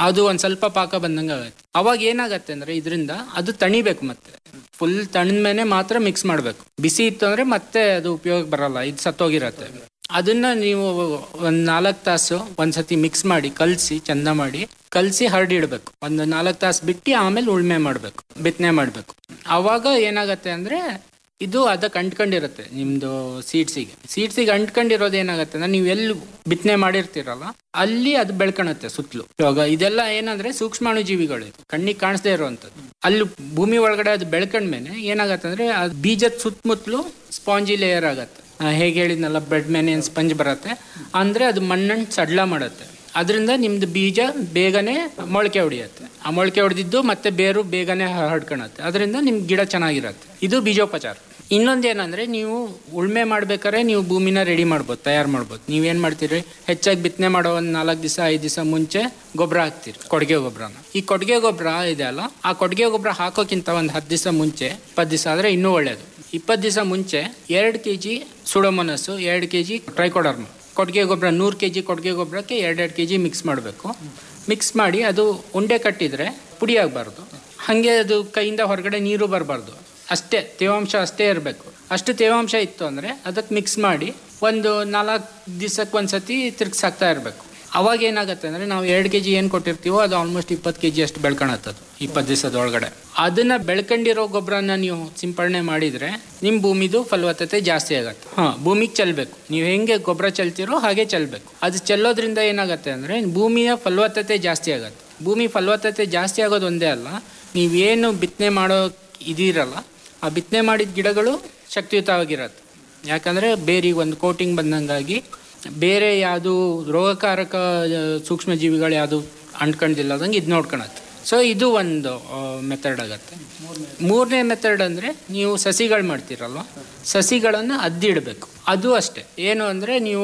Speaker 16: ಅದು ಒಂದ್ ಸ್ವಲ್ಪ ಪಾಕ ಬಂದಂಗೆ ಆಗುತ್ತೆ ಅವಾಗ ಏನಾಗತ್ತೆ ಅಂದ್ರೆ ಇದರಿಂದ ಅದು ತಣಿಬೇಕು ಮತ್ತೆ ಫುಲ್ ತಣ್ಣದ್ಮೇಲೆ ಮಾತ್ರ ಮಿಕ್ಸ್ ಮಾಡಬೇಕು ಬಿಸಿ ಇತ್ತು ಅಂದ್ರೆ ಮತ್ತೆ ಅದು ಉಪಯೋಗ ಬರಲ್ಲ ಇದು ಸತ್ತೋಗಿರತ್ತೆ ಅದನ್ನ ನೀವು ಒಂದ್ ನಾಲ್ಕು ತಾಸು ಒಂದ್ಸತಿ ಮಿಕ್ಸ್ ಮಾಡಿ ಕಲಸಿ ಚಂದ ಮಾಡಿ ಕಲಸಿ ಹರಡಿಡ್ಬೇಕು ಒಂದು ನಾಲ್ಕು ತಾಸು ಬಿಟ್ಟು ಆಮೇಲೆ ಉಳ್ಮೆ ಮಾಡಬೇಕು ಬಿತ್ತನೆ ಮಾಡಬೇಕು ಅವಾಗ ಏನಾಗತ್ತೆ ಅಂದ್ರೆ ಇದು ಅದಕ್ಕೆ ಅಂಟ್ಕೊಂಡಿರುತ್ತೆ ನಿಮ್ದು ಸೀಡ್ಸಿಗೆ ಸೀಡ್ಸಿಗೆ ಅಂಟ್ಕೊಂಡಿರೋದು ಏನಾಗುತ್ತೆ ಅಂದ್ರೆ ನೀವು ಎಲ್ಲಿ ಬಿತ್ತನೆ ಮಾಡಿರ್ತೀರಲ್ಲ ಅಲ್ಲಿ ಅದು ಬೆಳ್ಕೊಳತ್ತೆ ಸುತ್ತಲೂ ಇವಾಗ ಇದೆಲ್ಲ ಏನಂದ್ರೆ ಸೂಕ್ಷ್ಮಾಣು ಜೀವಿಗಳು ಇದು ಕಣ್ಣಿಗೆ ಕಾಣಿಸದೇ ಇರುವಂತದ್ದು ಅಲ್ಲಿ ಭೂಮಿ ಒಳಗಡೆ ಅದು ಬೆಳ್ಕೊಂಡ್ಮೇಲೆ ಏನಾಗತ್ತೆ ಅಂದ್ರೆ ಅದು ಬೀಜದ ಸುತ್ತಮುತ್ತಲು ಸ್ಪಾಂಜಿ ಲೇಯರ್ ಆಗತ್ತೆ ನಾ ಹೇಗೆ ಹೇಳಿದ್ನಲ್ಲ ಬ್ರೆಡ್ ಮೇಲೆ ಏನು ಸ್ಪಂಜ್ ಬರುತ್ತೆ ಅಂದ್ರೆ ಅದು ಮಣ್ಣನ್ನು ಸಡ್ಲ ಮಾಡುತ್ತೆ ಅದರಿಂದ ನಿಮ್ದು ಬೀಜ ಬೇಗನೆ ಮೊಳಕೆ ಹೊಡಿಯತ್ತೆ ಆ ಮೊಳಕೆ ಹೊಡೆದಿದ್ದು ಮತ್ತೆ ಬೇರು ಬೇಗನೆ ಹರಡ್ಕೊಳತ್ತೆ ಅದರಿಂದ ನಿಮ್ ಗಿಡ ಚೆನ್ನಾಗಿರತ್ತೆ ಇದು ಬೀಜೋಪಚಾರ ಇನ್ನೊಂದೇನಂದ್ರೆ ನೀವು ಉಳ್ಮೆ ಮಾಡ್ಬೇಕಾದ್ರೆ ನೀವು ಭೂಮಿನ ರೆಡಿ ಮಾಡ್ಬೋದು ತಯಾರು ಮಾಡ್ಬೋದು ನೀವೇನ್ ಮಾಡ್ತೀರಿ ಹೆಚ್ಚಾಗಿ ಬಿತ್ತನೆ ಮಾಡೋ ಒಂದು ನಾಲ್ಕು ದಿವಸ ಐದು ದಿವಸ ಮುಂಚೆ ಗೊಬ್ಬರ ಹಾಕ್ತೀರಿ ಕೊಡುಗೆ ಗೊಬ್ಬರನ ಈ ಕೊಡುಗೆ ಗೊಬ್ಬರ ಇದೆ ಅಲ್ಲ ಆ ಕೊಡುಗೆ ಗೊಬ್ಬರ ಹಾಕೋಕ್ಕಿಂತ ಒಂದು ಹತ್ತು ದಿವಸ ಮುಂಚೆ ಇಪ್ಪತ್ತು ದಿವಸ ಆದ್ರೆ ಇನ್ನೂ ಒಳ್ಳೇದು ಇಪ್ಪತ್ತು ದಿವಸ ಮುಂಚೆ ಎರಡು ಕೆ ಜಿ ಸುಡೋಮನಸ್ಸು ಎರಡು ಕೆ ಜಿ ಟ್ರೈಕೋಡರ್ಮ ಕೊಟ್ಟಿಗೆ ಗೊಬ್ಬರ ನೂರು ಕೆ ಜಿ ಕೊಟ್ಟಿಗೆ ಗೊಬ್ಬರಕ್ಕೆ ಎರಡೆರಡು ಕೆ ಜಿ ಮಿಕ್ಸ್ ಮಾಡಬೇಕು ಮಿಕ್ಸ್ ಮಾಡಿ ಅದು ಉಂಡೆ ಕಟ್ಟಿದರೆ ಪುಡಿ ಆಗಬಾರ್ದು ಹಾಗೆ ಅದು ಕೈಯಿಂದ ಹೊರಗಡೆ ನೀರು ಬರಬಾರ್ದು ಅಷ್ಟೇ ತೇವಾಂಶ ಅಷ್ಟೇ ಇರಬೇಕು ಅಷ್ಟು ತೇವಾಂಶ ಇತ್ತು ಅಂದರೆ ಅದಕ್ಕೆ ಮಿಕ್ಸ್ ಮಾಡಿ ಒಂದು ನಾಲ್ಕು ದಿವಸಕ್ಕೆ ಒಂದ್ಸತಿ ತಿರ್ಗಿಸಾಕ್ತಾ ಇರಬೇಕು ಅವಾಗ ಏನಾಗುತ್ತೆ ಅಂದರೆ ನಾವು ಎರಡು ಕೆ ಜಿ ಏನು ಕೊಟ್ಟಿರ್ತೀವೋ ಅದು ಆಲ್ಮೋಸ್ಟ್ ಇಪ್ಪತ್ತು ಕೆ ಜಿ ಅಷ್ಟು ಬೆಳ್ಕೊಳತ್ತದು ಇಪ್ಪತ್ತು ದಿವಸದ ಒಳಗಡೆ ಅದನ್ನ ಬೆಳ್ಕೊಂಡಿರೋ ಗೊಬ್ಬರನ ನೀವು ಸಿಂಪಡಣೆ ಮಾಡಿದರೆ ನಿಮ್ಮ ಭೂಮಿದು ಫಲವತ್ತತೆ ಜಾಸ್ತಿ ಆಗತ್ತೆ ಹಾಂ ಭೂಮಿಗೆ ಚೆಲ್ಲಬೇಕು ನೀವು ಹೆಂಗೆ ಗೊಬ್ಬರ ಚೆಲ್ತೀರೋ ಹಾಗೆ ಚೆಲ್ಲಬೇಕು ಅದು ಚೆಲ್ಲೋದ್ರಿಂದ ಏನಾಗುತ್ತೆ ಅಂದರೆ ಭೂಮಿಯ ಫಲವತ್ತತೆ ಜಾಸ್ತಿ ಆಗತ್ತೆ ಭೂಮಿ ಫಲವತ್ತತೆ ಜಾಸ್ತಿ ಆಗೋದು ಒಂದೇ ಅಲ್ಲ ನೀವೇನು ಬಿತ್ತನೆ ಮಾಡೋ ಇದಿರಲ್ಲ ಆ ಬಿತ್ತನೆ ಮಾಡಿದ ಗಿಡಗಳು ಶಕ್ತಿಯುತವಾಗಿರತ್ತೆ ಯಾಕಂದರೆ ಬೇರಿಗೆ ಒಂದು ಕೋಟಿಂಗ್ ಬಂದಂಗಾಗಿ ಬೇರೆ ಯಾವುದು ರೋಗಕಾರಕ ಆ, ಸೂಕ್ಷ್ಮ ಜೀವಿಗಳು ಯಾವುದು ಅಂಟ್ಕೊಂಡಿಲ್ಲದಂಗೆ ಇದು ನೋಡ್ಕೊಳತ್ತೆ ಸೊ ಇದು ಒಂದು ಮೆಥಡ್ ಆಗತ್ತೆ ಮೂರನೇ ಮೆಥಡ್ ಅಂದರೆ ನೀವು ಸಸಿಗಳು ಮಾಡ್ತೀರಲ್ವ ಸಸಿಗಳನ್ನು ಅದ್ದಿಡಬೇಕು ಅದು ಅಷ್ಟೇ ಏನು ಅಂದರೆ ನೀವು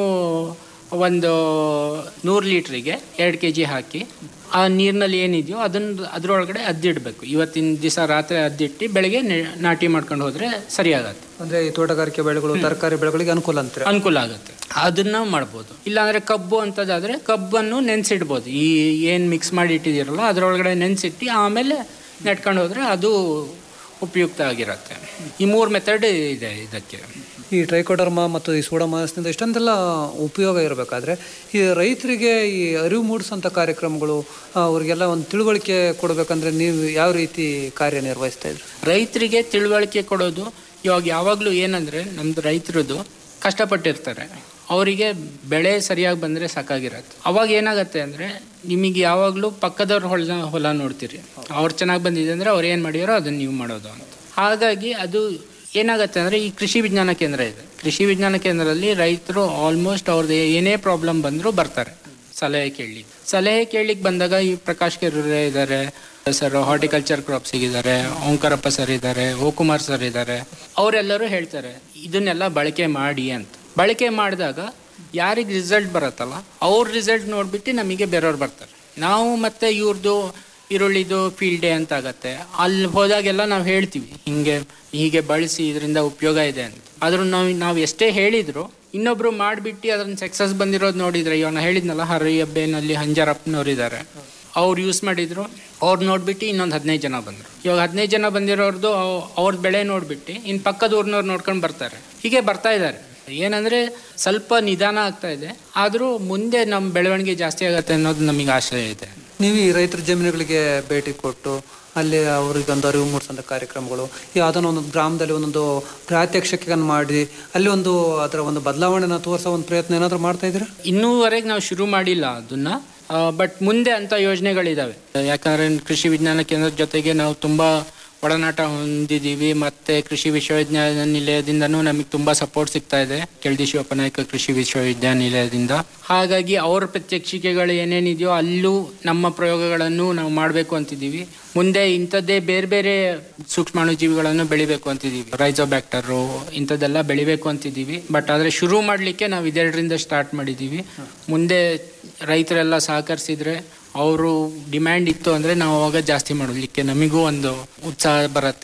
Speaker 16: ಒಂದು ನೂರು ಲೀಟ್ರಿಗೆ ಎರಡು ಕೆ ಜಿ ಹಾಕಿ ಆ ನೀರಿನಲ್ಲಿ ಏನಿದೆಯೋ ಅದನ್ನು ಅದರೊಳಗಡೆ ಅದ್ದಿಡಬೇಕು ಇವತ್ತಿನ ದಿವಸ ರಾತ್ರಿ ಅದ್ದಿಟ್ಟು ಬೆಳಗ್ಗೆ ನೆ- ನಾಟಿ ಮಾಡ್ಕೊಂಡು ಹೋದರೆ ಸರಿಯಾಗತ್ತೆ
Speaker 15: ಅಂದ್ರೆ ಈ ತೋಟಗಾರಿಕೆ ಬೆಳೆಗಳು ತರಕಾರಿ ಬೆಳೆಗಳಿಗೆ ಅನುಕೂಲ ಅಂತಾರೆ
Speaker 16: ಅನುಕೂಲ ಆಗುತ್ತೆ ಅದನ್ನ ಮಾಡ್ಬೋದು ಇಲ್ಲಾಂದ್ರೆ ಕಬ್ಬು ಅಂತದಾದ್ರೆ ಕಬ್ಬನ್ನು ನೆನ್ಸಿಡ್ಬೋದು ಈ ಏನು ಮಿಕ್ಸ್ ಮಾಡಿ ಇಟ್ಟಿದ್ದೀರಲ್ಲ ಅದರೊಳಗಡೆ ನೆನ್ಸಿಟ್ಟು ಆಮೇಲೆ ನೆಟ್ಕೊಂಡು ಹೋದ್ರೆ ಅದು ಉಪಯುಕ್ತ ಆಗಿರುತ್ತೆ ಈ ಮೂರು ಮೆಥಡ್ ಇದೆ ಇದಕ್ಕೆ
Speaker 15: ಈ ಟ್ರೈಕೋಡರ್ಮ ಮತ್ತು ಈ ಸೂಡೋಮಾನಸ್ನಿಂದ ಇಷ್ಟೊಂದೆಲ್ಲ ಉಪಯೋಗ ಇರಬೇಕಾದ್ರೆ ಈ ರೈತರಿಗೆ ಈ ಅರಿವು ಮೂಡಿಸೋಂಥ ಕಾರ್ಯಕ್ರಮಗಳು ಆ, ಅವ್ರಿಗೆಲ್ಲ ಒಂದು ತಿಳುವಳಿಕೆ ಕೊಡಬೇಕಂದ್ರೆ ನೀವು ಯಾವ ರೀತಿ ಕಾರ್ಯನಿರ್ವಹಿಸ್ತಾ ಇದ್ರಿ
Speaker 16: ರೈತರಿಗೆ ತಿಳುವಳಿಕೆ ಕೊಡೋದು ಇವಾಗ ಯಾವಾಗಲೂ ಏನಂದ್ರೆ ನಮ್ದು ರೈತರದು ಕಷ್ಟಪಟ್ಟಿರ್ತಾರೆ ಅವರಿಗೆ ಬೆಳೆ ಸರಿಯಾಗಿ ಬಂದರೆ ಸಾಕಾಗಿರತ್ತೆ ಅವಾಗ ಏನಾಗತ್ತೆ ಅಂದರೆ ನಿಮಗೆ ಯಾವಾಗಲೂ ಪಕ್ಕದವ್ರ ಹೊಲ ಹೊಲ ನೋಡ್ತೀರಿ ಅವ್ರು ಚೆನ್ನಾಗಿ ಬಂದಿದೆ ಅಂದರೆ ಅವ್ರು ಏನು ಮಾಡಿದಾರೋ ಅದನ್ನು ನೀವು ಮಾಡೋದು ಅಂತ ಹಾಗಾಗಿ ಅದು ಏನಾಗುತ್ತೆ ಅಂದರೆ ಈ ಕೃಷಿ ವಿಜ್ಞಾನ ಕೇಂದ್ರ ಇದೆ ಕೃಷಿ ವಿಜ್ಞಾನ ಕೇಂದ್ರದಲ್ಲಿ ರೈತರು ಆಲ್ಮೋಸ್ಟ್ ಅವ್ರದ್ದು ಏನೇ ಪ್ರಾಬ್ಲಮ್ ಬಂದರೂ ಬರ್ತಾರೆ ಸಲಹೆ ಕೇಳಿ ಸಲಹೆ ಕೇಳಲಿಕ್ಕೆ ಬಂದಾಗ ಈ ಪ್ರಕಾಶ್ ಕೆರೂರೇ ಇದ್ದಾರೆ ಸರ್ ಹಾರ್ಟಿಕಲ್ಚರ್ ಕ್ರಾಪ್ಸಿಗೆ ಇದ್ದಾರೆ ಓಂಕಾರಪ್ಪ ಸರ್ ಇದ್ದಾರೆ ಓಕುಮಾರ್ ಸರ್ ಇದ್ದಾರೆ ಅವರೆಲ್ಲರೂ ಹೇಳ್ತಾರೆ ಇದನ್ನೆಲ್ಲ ಬಳಕೆ ಮಾಡಿ ಅಂತ ಬಳಕೆ ಮಾಡಿದಾಗ ಯಾರಿಗೆ ರಿಸಲ್ಟ್ ಬರುತ್ತಲ್ಲ ಅವ್ರ ರಿಸಲ್ಟ್ ನೋಡ್ಬಿಟ್ಟು ನಮಗೆ ಬೇರೆಯವ್ರು ಬರ್ತಾರೆ ನಾವು ಮತ್ತೆ ಇವ್ರದ್ದು ಈರುಳ್ಳಿದು ಫೀಲ್ಡ್ ಡೇ ಅಂತ ಆಗತ್ತೆ ಅಲ್ಲಿ ಹೋದಾಗೆಲ್ಲ ನಾವು ಹೇಳ್ತೀವಿ ಹಿಂಗೆ ಹೀಗೆ ಬಳಸಿ ಇದರಿಂದ ಉಪಯೋಗ ಇದೆ ಅಂತ ಆದ್ರೂ ನಾವು ನಾವು ಎಷ್ಟೇ ಹೇಳಿದ್ರು ಇನ್ನೊಬ್ರು ಮಾಡಿಬಿಟ್ಟು ಅದನ್ನ ಸಕ್ಸಸ್ ಬಂದಿರೋದು ನೋಡಿದ್ರೆ ಇವಾಗ ನಾ ಹೇಳಿದ್ನಲ್ಲ ಹರಿಯಬ್ಬೆನಲ್ಲಿ ಹಂಜರಪ್ಪನವ್ರು ಇದ್ದಾರೆ ಅವ್ರು ಯೂಸ್ ಮಾಡಿದ್ರು ಅವ್ರು ನೋಡ್ಬಿಟ್ಟು ಇನ್ನೊಂದು ಹದಿನೈದು ಜನ ಬಂದರು ಇವಾಗ ಹದಿನೈದು ಜನ ಬಂದಿರೋರ್ದು ಅವ್ರದ್ದು ಬೆಳೆ ನೋಡ್ಬಿಟ್ಟು ಇನ್ನು ಪಕ್ಕದ ಊರಿನವ್ರು ನೋಡ್ಕೊಂಡು ಬರ್ತಾರೆ ಹೀಗೆ ಬರ್ತಾ ಇದ್ದಾರೆ ಏನಂದ್ರೆ ಸ್ವಲ್ಪ ನಿಧಾನ ಆಗ್ತಾ ಇದೆ ಆದರೂ ಮುಂದೆ ನಮ್ಮ ಬೆಳವಣಿಗೆ ಜಾಸ್ತಿ ಆಗತ್ತೆ ಅನ್ನೋದು ನಮಗೆ ಆಶಯ ಇದೆ
Speaker 15: ನೀವು ಈ ರೈತರ ಜಮೀನುಗಳಿಗೆ ಭೇಟಿ ಕೊಟ್ಟು ಅಲ್ಲಿ ಅವರಿಗೆ ಒಂದು ಅರಿವು ಮೂಡಿಸೋಂಥ ಕಾರ್ಯಕ್ರಮಗಳು ಯಾವುದೋ ಒಂದು ಗ್ರಾಮದಲ್ಲಿ ಒಂದೊಂದು ಪ್ರಾತ್ಯಕ್ಷಿಕೆಯನ್ನು ಮಾಡಿ ಅಲ್ಲಿ ಒಂದು ಅದರ ಒಂದು ಬದಲಾವಣೆನ ತೋರಿಸೋ ಒಂದು ಪ್ರಯತ್ನ ಏನಾದರೂ ಮಾಡ್ತಾ ಇದ್ದೀರಾ
Speaker 16: ಇನ್ನೂವರೆಗೆ ನಾವು ಶುರು ಮಾಡಿಲ್ಲ ಅದನ್ನ ಬಟ್ ಮುಂದೆ ಅಂತ ಯೋಜನೆಗಳಿದಾವೆ ಯಾಕಂದ್ರೆ ಕೃಷಿ ವಿಜ್ಞಾನ ಕೇಂದ್ರದ ಜೊತೆಗೆ ನಾವು ತುಂಬಾ ಒಡನಾಟ ಹೊಂದಿದ್ದೀವಿ ಮತ್ತೆ ಕೃಷಿ ವಿಶ್ವವಿದ್ಯಾನಿಲಯದಿಂದನೂ ನಿಲಯದಿಂದನೂ ನಮಗೆ ತುಂಬಾ ಸಪೋರ್ಟ್ ಸಿಗ್ತಾ ಇದೆ ಕೆಳದಿ ಶಿವಪ್ಪನಾಯಕ ಕೃಷಿ ವಿಶ್ವವಿದ್ಯಾನಿಲಯದಿಂದ ಹಾಗಾಗಿ ಅವ್ರ ಪ್ರತ್ಯಕ್ಷಿಕೆಗಳು ಏನೇನಿದೆಯೋ ಅಲ್ಲೂ ನಮ್ಮ ಪ್ರಯೋಗಗಳನ್ನು ನಾವು ಮಾಡಬೇಕು ಅಂತಿದ್ದೀವಿ ಮುಂದೆ ಇಂಥದ್ದೇ ಬೇರೆ ಬೇರೆ ಸೂಕ್ಷ್ಮಾಣು ಜೀವಿಗಳನ್ನು ಬೆಳಿಬೇಕು ಅಂತಿದ್ದೀವಿ ರೈಸೋಬ್ಯಾಕ್ಟರು ಇಂಥದ್ದೆಲ್ಲ ಬೆಳಿಬೇಕು ಅಂತಿದ್ದೀವಿ ಬಟ್ ಆದರೆ ಶುರು ಮಾಡಲಿಕ್ಕೆ ನಾವು ಇದೆರಡರಿಂದ ಸ್ಟಾರ್ಟ್ ಮಾಡಿದ್ದೀವಿ ಮುಂದೆ ರೈತರೆಲ್ಲ ಸಹಕರಿಸಿದ್ರೆ ಅವರು ಡಿಮ್ಯಾಂಡ್ ಇತ್ತು ಅಂದರೆ ನಾವು ಅವಾಗ ಜಾಸ್ತಿ ಮಾಡಲಿಕ್ಕೆ ನಮಗೂ ಒಂದು ಉತ್ಸಾಹ ಬರುತ್ತೆ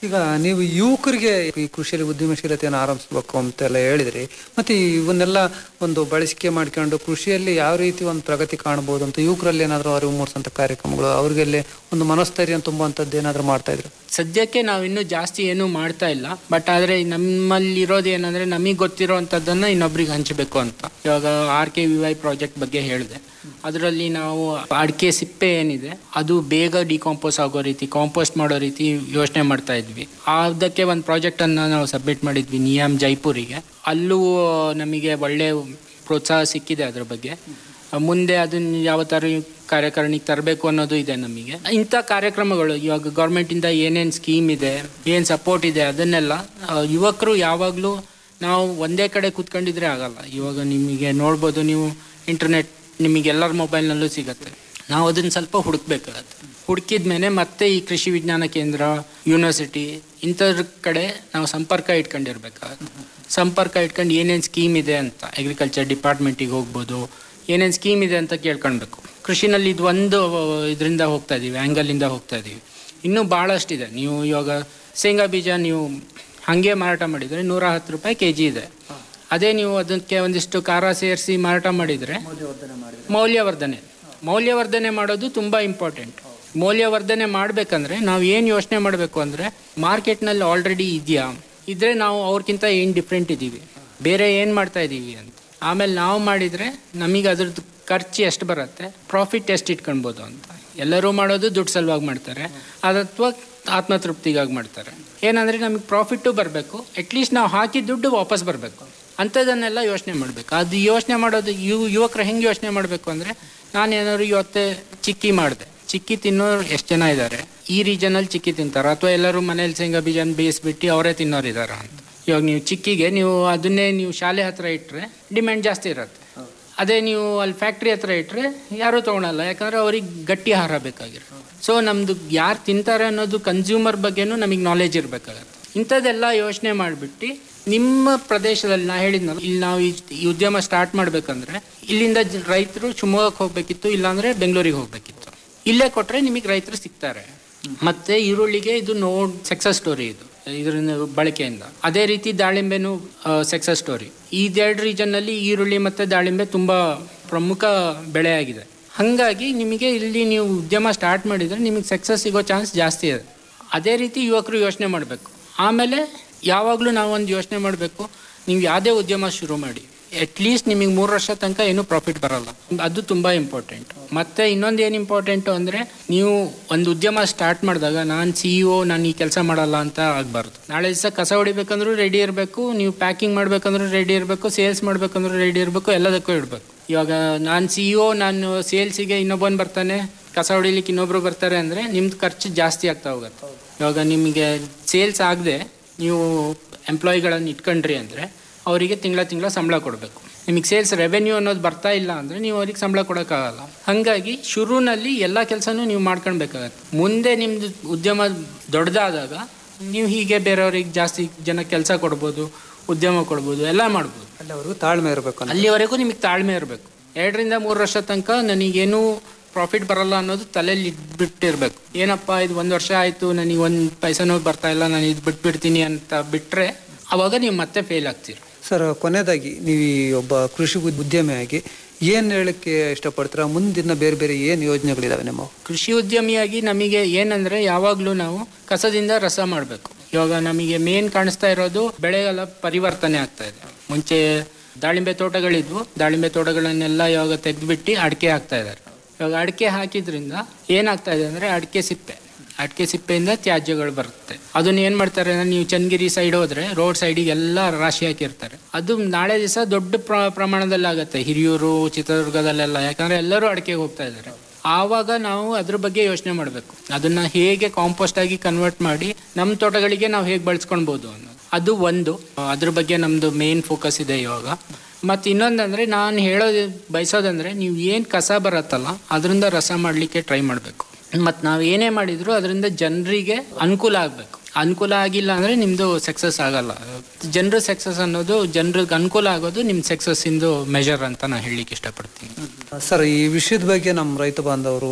Speaker 15: ಈಗ ನೀವು ಯುವಕರಿಗೆ ಈ ಕೃಷಿಯಲ್ಲಿ ಉದ್ಯಮಶೀಲತೆಯನ್ನು ಆರಂಭಿಸಬೇಕು ಅಂತೆಲ್ಲ ಹೇಳಿದ್ರಿ ಮತ್ತೆ ಇವನ್ನೆಲ್ಲ ಒಂದು ಬಳಸಿಕೆ ಮಾಡ್ಕೊಂಡು ಕೃಷಿಯಲ್ಲಿ ಯಾವ ರೀತಿ ಒಂದು ಪ್ರಗತಿ ಕಾಣಬಹುದು ಅಂತ ಯುವಕರಲ್ಲಿ ಏನಾದರೂ ಅರಿವು ಮೂಡಿಸಂತ ಕಾರ್ಯಕ್ರಮಗಳು ಅವ್ರಿಗೆಲ್ಲಿ ಒಂದು ಮನಸ್ಥೈರ್ಯ ತುಂಬುವಂಥದ್ದು ಏನಾದರೂ ಮಾಡ್ತಾ ಇದ್ರು
Speaker 16: ಸದ್ಯಕ್ಕೆ ನಾವಿನ್ನೂ ಜಾಸ್ತಿ ಏನೂ ಮಾಡ್ತಾ ಇಲ್ಲ ಬಟ್ ಆದರೆ ನಮ್ಮಲ್ಲಿರೋದು ಏನಂದರೆ ನಮಗೆ ಗೊತ್ತಿರೋ ಅಂಥದ್ದನ್ನು ಇನ್ನೊಬ್ರಿಗೆ ಹಂಚಬೇಕು ಅಂತ ಇವಾಗ R K V Y project ಬಗ್ಗೆ ಹೇಳಿದೆ ಅದರಲ್ಲಿ ನಾವು ಅಡಿಕೆ ಸಿಪ್ಪೆ ಏನಿದೆ ಅದು ಬೇಗ ಡಿಕಾಂಪೋಸ್ ಆಗೋ ರೀತಿ ಕಾಂಪೋಸ್ಟ್ ಮಾಡೋ ರೀತಿ ಯೋಚನೆ ಮಾಡ್ತಾ ಇದ್ವಿ ಅದಕ್ಕೆ ಒಂದು ಪ್ರಾಜೆಕ್ಟನ್ನು ನಾವು ಸಬ್ಮಿಟ್ ಮಾಡಿದ್ವಿ ನಿಯಾಮ್ ಜೈಪುರಿಗೆ ಅಲ್ಲೂ ನಮಗೆ ಒಳ್ಳೆ ಪ್ರೋತ್ಸಾಹ ಸಿಕ್ಕಿದೆ ಅದ್ರ ಬಗ್ಗೆ ಮುಂದೆ ಅದನ್ನ ಯಾವ ಥರ ಕಾರ್ಯಕಾರಿಣಿಗೆ ತರಬೇಕು ಅನ್ನೋದು ಇದೆ ನಮಗೆ ಇಂಥ ಕಾರ್ಯಕ್ರಮಗಳು ಇವಾಗ ಗೌರ್ಮೆಂಟಿಂದ ಏನೇನು ಸ್ಕೀಮ್ ಇದೆ ಏನು ಸಪೋರ್ಟ್ ಇದೆ ಅದನ್ನೆಲ್ಲ ಆ, ಯುವಕರು ಯಾವಾಗಲೂ ನಾವು ಒಂದೇ ಕಡೆ ಕೂತ್ಕೊಂಡಿದ್ರೆ ಆಗಲ್ಲ ಇವಾಗ ನಿಮಗೆ ನೋಡ್ಬೋದು ನೀವು ಇಂಟರ್ನೆಟ್ ನಿಮಗೆ ಎಲ್ಲರ ಮೊಬೈಲ್ನಲ್ಲೂ ಸಿಗತ್ತೆ ನಾವು ಅದನ್ನು ಸ್ವಲ್ಪ ಹುಡುಕ್ಬೇಕಾಗತ್ತೆ ಹುಡುಕಿದ ಮೇಲೆ ಮತ್ತೆ ಈ ಕೃಷಿ ವಿಜ್ಞಾನ ಕೇಂದ್ರ ಯೂನಿವರ್ಸಿಟಿ ಇಂಥದ್ರ ಕಡೆ ನಾವು ಸಂಪರ್ಕ ಇಟ್ಕೊಂಡಿರ್ಬೇಕಾಗತ್ತೆ ಸಂಪರ್ಕ ಇಟ್ಕೊಂಡು ಏನೇನು ಸ್ಕೀಮ್ ಇದೆ ಅಂತ ಅಗ್ರಿಕಲ್ಚರ್ ಡಿಪಾರ್ಟ್ಮೆಂಟಿಗೆ ಹೋಗ್ಬೋದು ಏನೇನು ಸ್ಕೀಮ್ ಇದೆ ಅಂತ ಕೇಳ್ಕೊಳ್ಬೇಕು ಕೃಷಿನಲ್ಲಿ ಇದು ಒಂದು ಇದರಿಂದ ಹೋಗ್ತಾ ಇದ್ದೀವಿ ಆ್ಯಂಗಲಿಂದ ಹೋಗ್ತಾ ಇದ್ದೀವಿ ಇನ್ನೂ ಭಾಳಷ್ಟಿದೆ ನೀವು ಇವಾಗ ಶೇಂಗಾ ಬೀಜ ನೀವು ಹಾಗೆ ಮಾರಾಟ ಮಾಡಿದರೆ ನೂರ ಹತ್ತು ರೂಪಾಯಿ ಕೆ ಜಿ ಇದೆ ಅದೇ ನೀವು ಅದಕ್ಕೆ ಒಂದಿಷ್ಟು ಖಾರ ಸೇರಿಸಿ ಮಾರಾಟ ಮಾಡಿದರೆ ಮೌಲ್ಯವರ್ಧನೆ ಮೌಲ್ಯವರ್ಧನೆ ಮಾಡೋದು ತುಂಬ ಇಂಪಾರ್ಟೆಂಟ್ ಮೌಲ್ಯವರ್ಧನೆ ಮಾಡಬೇಕಂದ್ರೆ ನಾವು ಏನು ಯೋಚನೆ ಮಾಡಬೇಕು ಅಂದರೆ ಮಾರ್ಕೆಟ್ನಲ್ಲಿ ಆಲ್ರೆಡಿ ಇದೆಯಾ ಇದ್ರೆ ನಾವು ಅವ್ರಿಗಿಂತ ಏನು ಡಿಫ್ರೆಂಟ್ ಇದ್ದೀವಿ ಬೇರೆ ಏನು ಮಾಡ್ತಾ ಇದ್ದೀವಿ ಅಂತ ಆಮೇಲೆ ನಾವು ಮಾಡಿದರೆ ನಮಗೆ ಅದ್ರದ್ದು ಖರ್ಚು ಎಷ್ಟು ಬರುತ್ತೆ ಪ್ರಾಫಿಟ್ ಎಷ್ಟು ಇಟ್ಕೊಳ್ಬೋದು ಅಂತ ಎಲ್ಲರೂ ಮಾಡೋದು ದುಡ್ಡು ಸಲುವಾಗಿ ಮಾಡ್ತಾರೆ ಅದು ಅಥವಾ ಆತ್ಮತೃಪ್ತಿಗಾಗಿ ಮಾಡ್ತಾರೆ ಏನಂದರೆ ನಮಗೆ ಪ್ರಾಫಿಟ್ಟು ಬರಬೇಕು ಅಟ್ಲೀಸ್ಟ್ ನಾವು ಹಾಕಿದ ದುಡ್ಡು ವಾಪಸ್ ಬರಬೇಕು ಅಂಥದ್ದನ್ನೆಲ್ಲ ಯೋಚನೆ ಮಾಡಬೇಕು ಅದು ಯೋಚನೆ ಮಾಡೋದು ಯು ಯುವಕರು ಹೆಂಗೆ ಯೋಚನೆ ಮಾಡಬೇಕು ಅಂದರೆ ನಾನು ಏನಾದ್ರು ಇವತ್ತೇ ಚಿಕ್ಕಿ ಮಾಡಿದೆ ಚಿಕ್ಕಿ ತಿನ್ನೋರು ಎಷ್ಟು ಜನ ಇದ್ದಾರೆ ಈ ರೀಜನಲ್ಲಿ ಚಿಕ್ಕಿ ತಿಂತಾರೆ ಅಥವಾ ಎಲ್ಲರೂ ಮನೇಲಿ ಶೇಂಗಾ ಬೀಜನ ಬೇಯಿಸ್ಬಿಟ್ಟು ಅವರೇ ತಿನ್ನೋರು ಇದ್ದಾರೆ ಅಂತ ಇವಾಗ ನೀವು ಚಿಕ್ಕಿಗೆ ನೀವು ಅದನ್ನೇ ನೀವು ಶಾಲೆ ಹತ್ರ ಇಟ್ಟರೆ ಡಿಮ್ಯಾಂಡ್ ಜಾಸ್ತಿ ಇರುತ್ತೆ ಅದೇ ನೀವು ಅಲ್ಲಿ ಫ್ಯಾಕ್ಟ್ರಿ ಹತ್ರ ಇಟ್ಟರೆ ಯಾರೂ ತೊಗೊಳಲ್ಲ ಯಾಕಂದರೆ ಅವ್ರಿಗೆ ಗಟ್ಟಿ ಆಹಾರ ಬೇಕಾಗಿರುತ್ತೆ ಸೊ ನಮ್ಮದು ಯಾರು ತಿಂತಾರೆ ಅನ್ನೋದು ಕನ್ಸ್ಯೂಮರ್ ಬಗ್ಗೆನೂ ನಮಗೆ ನಾಲೆಜ್ ಇರಬೇಕಾಗತ್ತೆ ಇಂಥದ್ದೆಲ್ಲ ಯೋಚನೆ ಮಾಡಿಬಿಟ್ಟು ನಿಮ್ಮ ಪ್ರದೇಶದಲ್ಲಿ ನಾ ಹೇಳಿದ್ನಲ್ಲ ಇಲ್ಲಿ ನಾವು ಈ ಈ ಉದ್ಯಮ ಸ್ಟಾರ್ಟ್ ಮಾಡಬೇಕಂದ್ರೆ ಇಲ್ಲಿಂದ ಜ- ರೈತರು ಶಿವಮೊಗ್ಗಕ್ಕೆ ಹೋಗಬೇಕಿತ್ತು ಇಲ್ಲಾಂದರೆ ಬೆಂಗಳೂರಿಗೆ ಹೋಗಬೇಕಿತ್ತು ಇಲ್ಲೇ ಕೊಟ್ಟರೆ ನಿಮಗೆ ರೈತರು ಸಿಗ್ತಾರೆ ಮತ್ತೆ ಈರುಳ್ಳಿಗೆ ಇದು ನೋಡ್ ಸಕ್ಸಸ್ ಸ್ಟೋರಿ ಇದು ಇದರಿಂದ ಬಳಕೆಯಿಂದ ಅದೇ ರೀತಿ ದಾಳಿಂಬೆನೂ ಸಕ್ಸಸ್ ಸ್ಟೋರಿ ಇದೆರಡು ರೀಜನ್ನಲ್ಲಿ ಈರುಳ್ಳಿ ಮತ್ತು ದಾಳಿಂಬೆ ತುಂಬ ಪ್ರಮುಖ ಬೆಳೆಯಾಗಿದೆ ಹಾಗಾಗಿ ನಿಮಗೆ ಇಲ್ಲಿ ನೀವು ಉದ್ಯಮ ಸ್ಟಾರ್ಟ್ ಮಾಡಿದರೆ ನಿಮಗೆ ಸಕ್ಸಸ್ ಸಿಗೋ ಚಾನ್ಸ್ ಜಾಸ್ತಿ ಇದೆ ಅದೇ ರೀತಿ ಯುವಕರು ಯೋಚನೆ ಮಾಡಬೇಕು ಆಮೇಲೆ ಯಾವಾಗಲೂ ನಾವೊಂದು ಯೋಚನೆ ಮಾಡಬೇಕು ನೀವು ಯಾವುದೇ ಉದ್ಯಮ ಶುರು ಮಾಡಿ ಅಟ್ಲೀಸ್ಟ್ ನಿಮಗೆ ಮೂರು ವರ್ಷ ತನಕ ಏನೂ ಪ್ರಾಫಿಟ್ ಬರಲ್ಲ ಅದು ತುಂಬ ಇಂಪಾರ್ಟೆಂಟ್ ಮತ್ತೆ ಇನ್ನೊಂದು ಏನು ಇಂಪಾರ್ಟೆಂಟು ಅಂದರೆ ನೀವು ಒಂದು ಉದ್ಯಮ ಸ್ಟಾರ್ಟ್ ಮಾಡಿದಾಗ ನಾನು ಸಿ ಇ ಒ ನಾನು ಈ ಕೆಲಸ ಮಾಡಲ್ಲ ಅಂತ ಆಗಬಾರ್ದು ನಾಳೆ ದಿವಸ ಕಸ ಹೊಡಿಬೇಕಂದ್ರೂ ರೆಡಿ ಇರಬೇಕು ನೀವು ಪ್ಯಾಕಿಂಗ್ ಮಾಡ್ಬೇಕಂದ್ರೂ ರೆಡಿ ಇರಬೇಕು ಸೇಲ್ಸ್ ಮಾಡ್ಬೇಕಂದ್ರೂ ರೆಡಿ ಇರಬೇಕು ಎಲ್ಲದಕ್ಕೂ ಇರಬೇಕು ಇವಾಗ ನಾನು ಸಿ ಇ ಒ ನಾನು ಸೇಲ್ಸಿಗೆ ಇನ್ನೊಬ್ಬನು ಬರ್ತಾನೆ ಕಸ ಹೊಡಿಲಿಕ್ಕೆ ಇನ್ನೊಬ್ರು ಬರ್ತಾರೆ ಅಂದರೆ ನಿಮ್ದು ಖರ್ಚು ಜಾಸ್ತಿ ಆಗ್ತಾ ಹೋಗುತ್ತೆ ಇವಾಗ ನಿಮಗೆ ಸೇಲ್ಸ್ ಆಗದೆ ನೀವು ಎಂಪ್ಲಾಯಿಗಳನ್ನು ಇಟ್ಕೊಂಡ್ರಿ ಅಂದರೆ ಅವರಿಗೆ ತಿಂಗಳ ತಿಂಗಳ ಸಂಬಳ ಕೊಡಬೇಕು ನಿಮಗೆ ಸೇಲ್ಸ್ ರೆವೆನ್ಯೂ ಅನ್ನೋದು ಬರ್ತಾ ಇಲ್ಲ ಅಂದರೆ ನೀವು ಅವ್ರಿಗೆ ಸಂಬಳ ಕೊಡೋಕ್ಕಾಗಲ್ಲ ಹಾಗಾಗಿ ಶುರುನಲ್ಲಿ ಎಲ್ಲ ಕೆಲಸನೂ ನೀವು ಮಾಡ್ಕೊಳ್ಬೇಕಾಗತ್ತೆ ಮುಂದೆ ನಿಮ್ಮದು ಉದ್ಯಮ ದೊಡ್ಡದಾದಾಗ ನೀವು ಹೀಗೆ ಬೇರೆಯವ್ರಿಗೆ ಜಾಸ್ತಿ ಜನ ಕೆಲಸ ಕೊಡ್ಬೋದು ಉದ್ಯಮ ಕೊಡ್ಬೋದು ಎಲ್ಲ ಮಾಡ್ಬೋದು
Speaker 15: ಅಲ್ಲಿವರೆಗೂ ತಾಳ್ಮೆ ಇರಬೇಕು
Speaker 16: ಅಲ್ಲಿವರೆಗೂ ನಿಮಗೆ ತಾಳ್ಮೆ ಇರಬೇಕು ಎರಡರಿಂದ ಮೂರು ವರ್ಷ ತನಕ ನನಗೇನು ಪ್ರಾಫಿಟ್ ಬರಲ್ಲ ಅನ್ನೋದು ತಲೆಯಲ್ಲಿ ಇಟ್ಬಿಟ್ಟಿರ್ಬೇಕು ಏನಪ್ಪ ಇದು ಒಂದು ವರ್ಷ ಆಯಿತು ನನಗೆ ಒಂದು ಪೈಸನೂ ಬರ್ತಾ ಇಲ್ಲ ನಾನು ಇದು ಬಿಟ್ಬಿಡ್ತೀನಿ ಅಂತ ಬಿಟ್ಟರೆ ಅವಾಗ ನೀವು ಮತ್ತೆ ಫೇಲ್ ಆಗ್ತೀರಿ
Speaker 15: ಸರ್ ಕೊನೆಯದಾಗಿ ನೀವು ಈ ಒಬ್ಬ ಕೃಷಿ ಉದ್- ಉದ್ಯಮಿಯಾಗಿ ಏನು ಹೇಳಕ್ಕೆ ಇಷ್ಟಪಡ್ತೀರಾ ಮುಂದಿನ ಬೇರೆ ಬೇರೆ ಏನು ಯೋಜನೆಗಳಿದಾವೆ ನಿಮ್ಮ
Speaker 16: ಕೃಷಿ ಉದ್ಯಮಿಯಾಗಿ ನಮಗೆ ಏನಂದ್ರೆ ಯಾವಾಗಲೂ ನಾವು ಕಸದಿಂದ ರಸ ಮಾಡಬೇಕು ಇವಾಗ ನಮಗೆ ಮೇನ್ ಕಾಣಿಸ್ತಾ ಇರೋದು ಬೆಳೆಗಳ ಪರಿವರ್ತನೆ ಆಗ್ತಾ ಇದೆ ಮುಂಚೆ ದಾಳಿಂಬೆ ತೋಟಗಳಿದ್ವು ದಾಳಿಂಬೆ ತೋಟಗಳನ್ನೆಲ್ಲ ಇವಾಗ ತೆಗೆದ್ಬಿಟ್ಟು ಅಡಿಕೆ ಹಾಕ್ತಾ ಇದ್ದಾರೆ ಇವಾಗ ಅಡಿಕೆ ಹಾಕಿದ್ರಿಂದ ಏನಾಗ್ತಾ ಇದೆ ಅಂದ್ರೆ ಅಡಿಕೆ ಸಿಪ್ಪೆ ಅಡಿಕೆ ಸಿಪ್ಪೆಯಿಂದ ತ್ಯಾಜ್ಯಗಳು ಬರುತ್ತೆ ಅದನ್ನ ಏನ್ ಮಾಡ್ತಾರೆ ಅಂದ್ರೆ ನೀವು ಚನ್ನಗಿರಿ ಸೈಡ್ ಹೋದ್ರೆ ರೋಡ್ ಸೈಡಿಗೆ ಎಲ್ಲ ರಾಶಿ ಹಾಕಿರ್ತಾರೆ ಅದು ನಾಳೆ ದಿವಸ ದೊಡ್ಡ ಪ್ರ- ಪ್ರಮಾಣದಲ್ಲಿ ಆಗುತ್ತೆ ಹಿರಿಯೂರು ಚಿತ್ರದುರ್ಗದಲ್ಲೆಲ್ಲ ಯಾಕಂದ್ರೆ ಎಲ್ಲರೂ ಅಡಿಕೆಗೆ ಹೋಗ್ತಾ ಇದ್ದಾರೆ ಆವಾಗ ನಾವು ಅದ್ರ ಬಗ್ಗೆ ಯೋಚನೆ ಮಾಡಬೇಕು ಅದನ್ನ ಹೇಗೆ ಕಾಂಪೋಸ್ಟ್ ಆಗಿ ಕನ್ವರ್ಟ್ ಮಾಡಿ ನಮ್ಮ ತೋಟಗಳಿಗೆ ನಾವು ಹೇಗೆ ಬಳಸ್ಕೊಳ್ಬೋದು ಅನ್ನೋದು ಅದು ಒಂದು ಅದ್ರ ಬಗ್ಗೆ ನಮ್ದು ಮೇನ್ ಫೋಕಸ್ ಇದೆ ಇವಾಗ ಮತ್ತು ಇನ್ನೊಂದಂದ್ರೆ ನಾನು ಹೇಳೋದು ಬಯಸೋದಂದ್ರೆ ನೀವು ಏನು ಕಸ ಬರತ್ತಲ್ಲ ಅದರಿಂದ ರಸ ಮಾಡಲಿಕ್ಕೆ ಟ್ರೈ ಮಾಡಬೇಕು ಮತ್ತು ನಾವು ಏನೇ ಮಾಡಿದ್ರು ಅದರಿಂದ ಜನರಿಗೆ ಅನುಕೂಲ ಆಗಬೇಕು ಅನುಕೂಲ ಆಗಿಲ್ಲ ಅಂದರೆ ನಿಮ್ಮದು ಸಕ್ಸಸ್ ಆಗಲ್ಲ ಜನರು ಸಕ್ಸಸ್ ಅನ್ನೋದು ಜನರಿಗೆ ಅನುಕೂಲ ಆಗೋದು ನಿಮ್ಮ ಸಕ್ಸಸ್ ಇಂದು ಮೆಜರ್ ಅಂತ ನಾನು ಹೇಳಲಿಕ್ಕೆ ಇಷ್ಟಪಡ್ತೀನಿ
Speaker 15: ಸರ್ ಈ ವಿಷಯದ ಬಗ್ಗೆ ನಮ್ಮ ರೈತ ಬಾಂಧವರು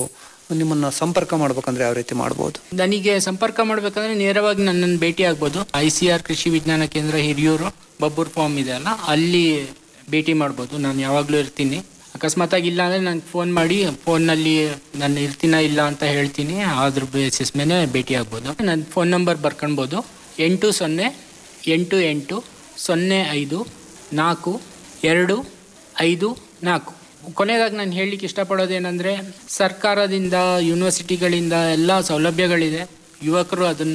Speaker 15: ನಿಮ್ಮನ್ನ ಸಂಪರ್ಕ ಮಾಡ್ಬೇಕಂದ್ರೆ ಯಾವ ರೀತಿ ಮಾಡ್ಬೋದು
Speaker 16: ನನಗೆ ಸಂಪರ್ಕ ಮಾಡ್ಬೇಕಂದ್ರೆ ನೇರವಾಗಿ ನನ್ನನ್ನು ಭೇಟಿ ಆಗ್ಬೋದು ಐ ಸಿ ಆರ್ ಕೃಷಿ ವಿಜ್ಞಾನ ಕೇಂದ್ರ ಹಿರಿಯೂರು ಬಬ್ಬೂರ್ ಫಾರ್ಮ್ ಇದೆ ಅಲ್ಲ ಅಲ್ಲಿ ಭೇಟಿ ಮಾಡ್ಬೋದು ನಾನು ಯಾವಾಗಲೂ ಇರ್ತೀನಿ ಅಕಸ್ಮಾತ್ ಆಗಿ ಇಲ್ಲ ಅಂದರೆ ನಂಗೆ ಫೋನ್ ಮಾಡಿ ಫೋನ್ನಲ್ಲಿ ನಾನು ಇರ್ತೀನ ಇಲ್ಲ ಅಂತ ಹೇಳ್ತೀನಿ ಅದ್ರ ಬೇಸಿಸ್ ಮೇಲೆ ಭೇಟಿ ಆಗ್ಬೋದು ನನ್ನ ಫೋನ್ ನಂಬರ್ ಬರ್ಕೊಳ್ಬೋದು ಎಂಟು ಸೊನ್ನೆ ಎಂಟು ಎಂಟು ಸೊನ್ನೆ ಐದು ನಾಲ್ಕು ಎರಡು ಐದು ನಾಲ್ಕು ಕೊನೆಯದಾಗಿ ನಾನು ಹೇಳಲಿಕ್ಕೆ ಇಷ್ಟಪಡೋದೇನೆಂದರೆ ಸರ್ಕಾರದಿಂದ ಯೂನಿವರ್ಸಿಟಿಗಳಿಂದ ಎಲ್ಲ ಸೌಲಭ್ಯಗಳಿದೆ ಯುವಕರು ಅದನ್ನು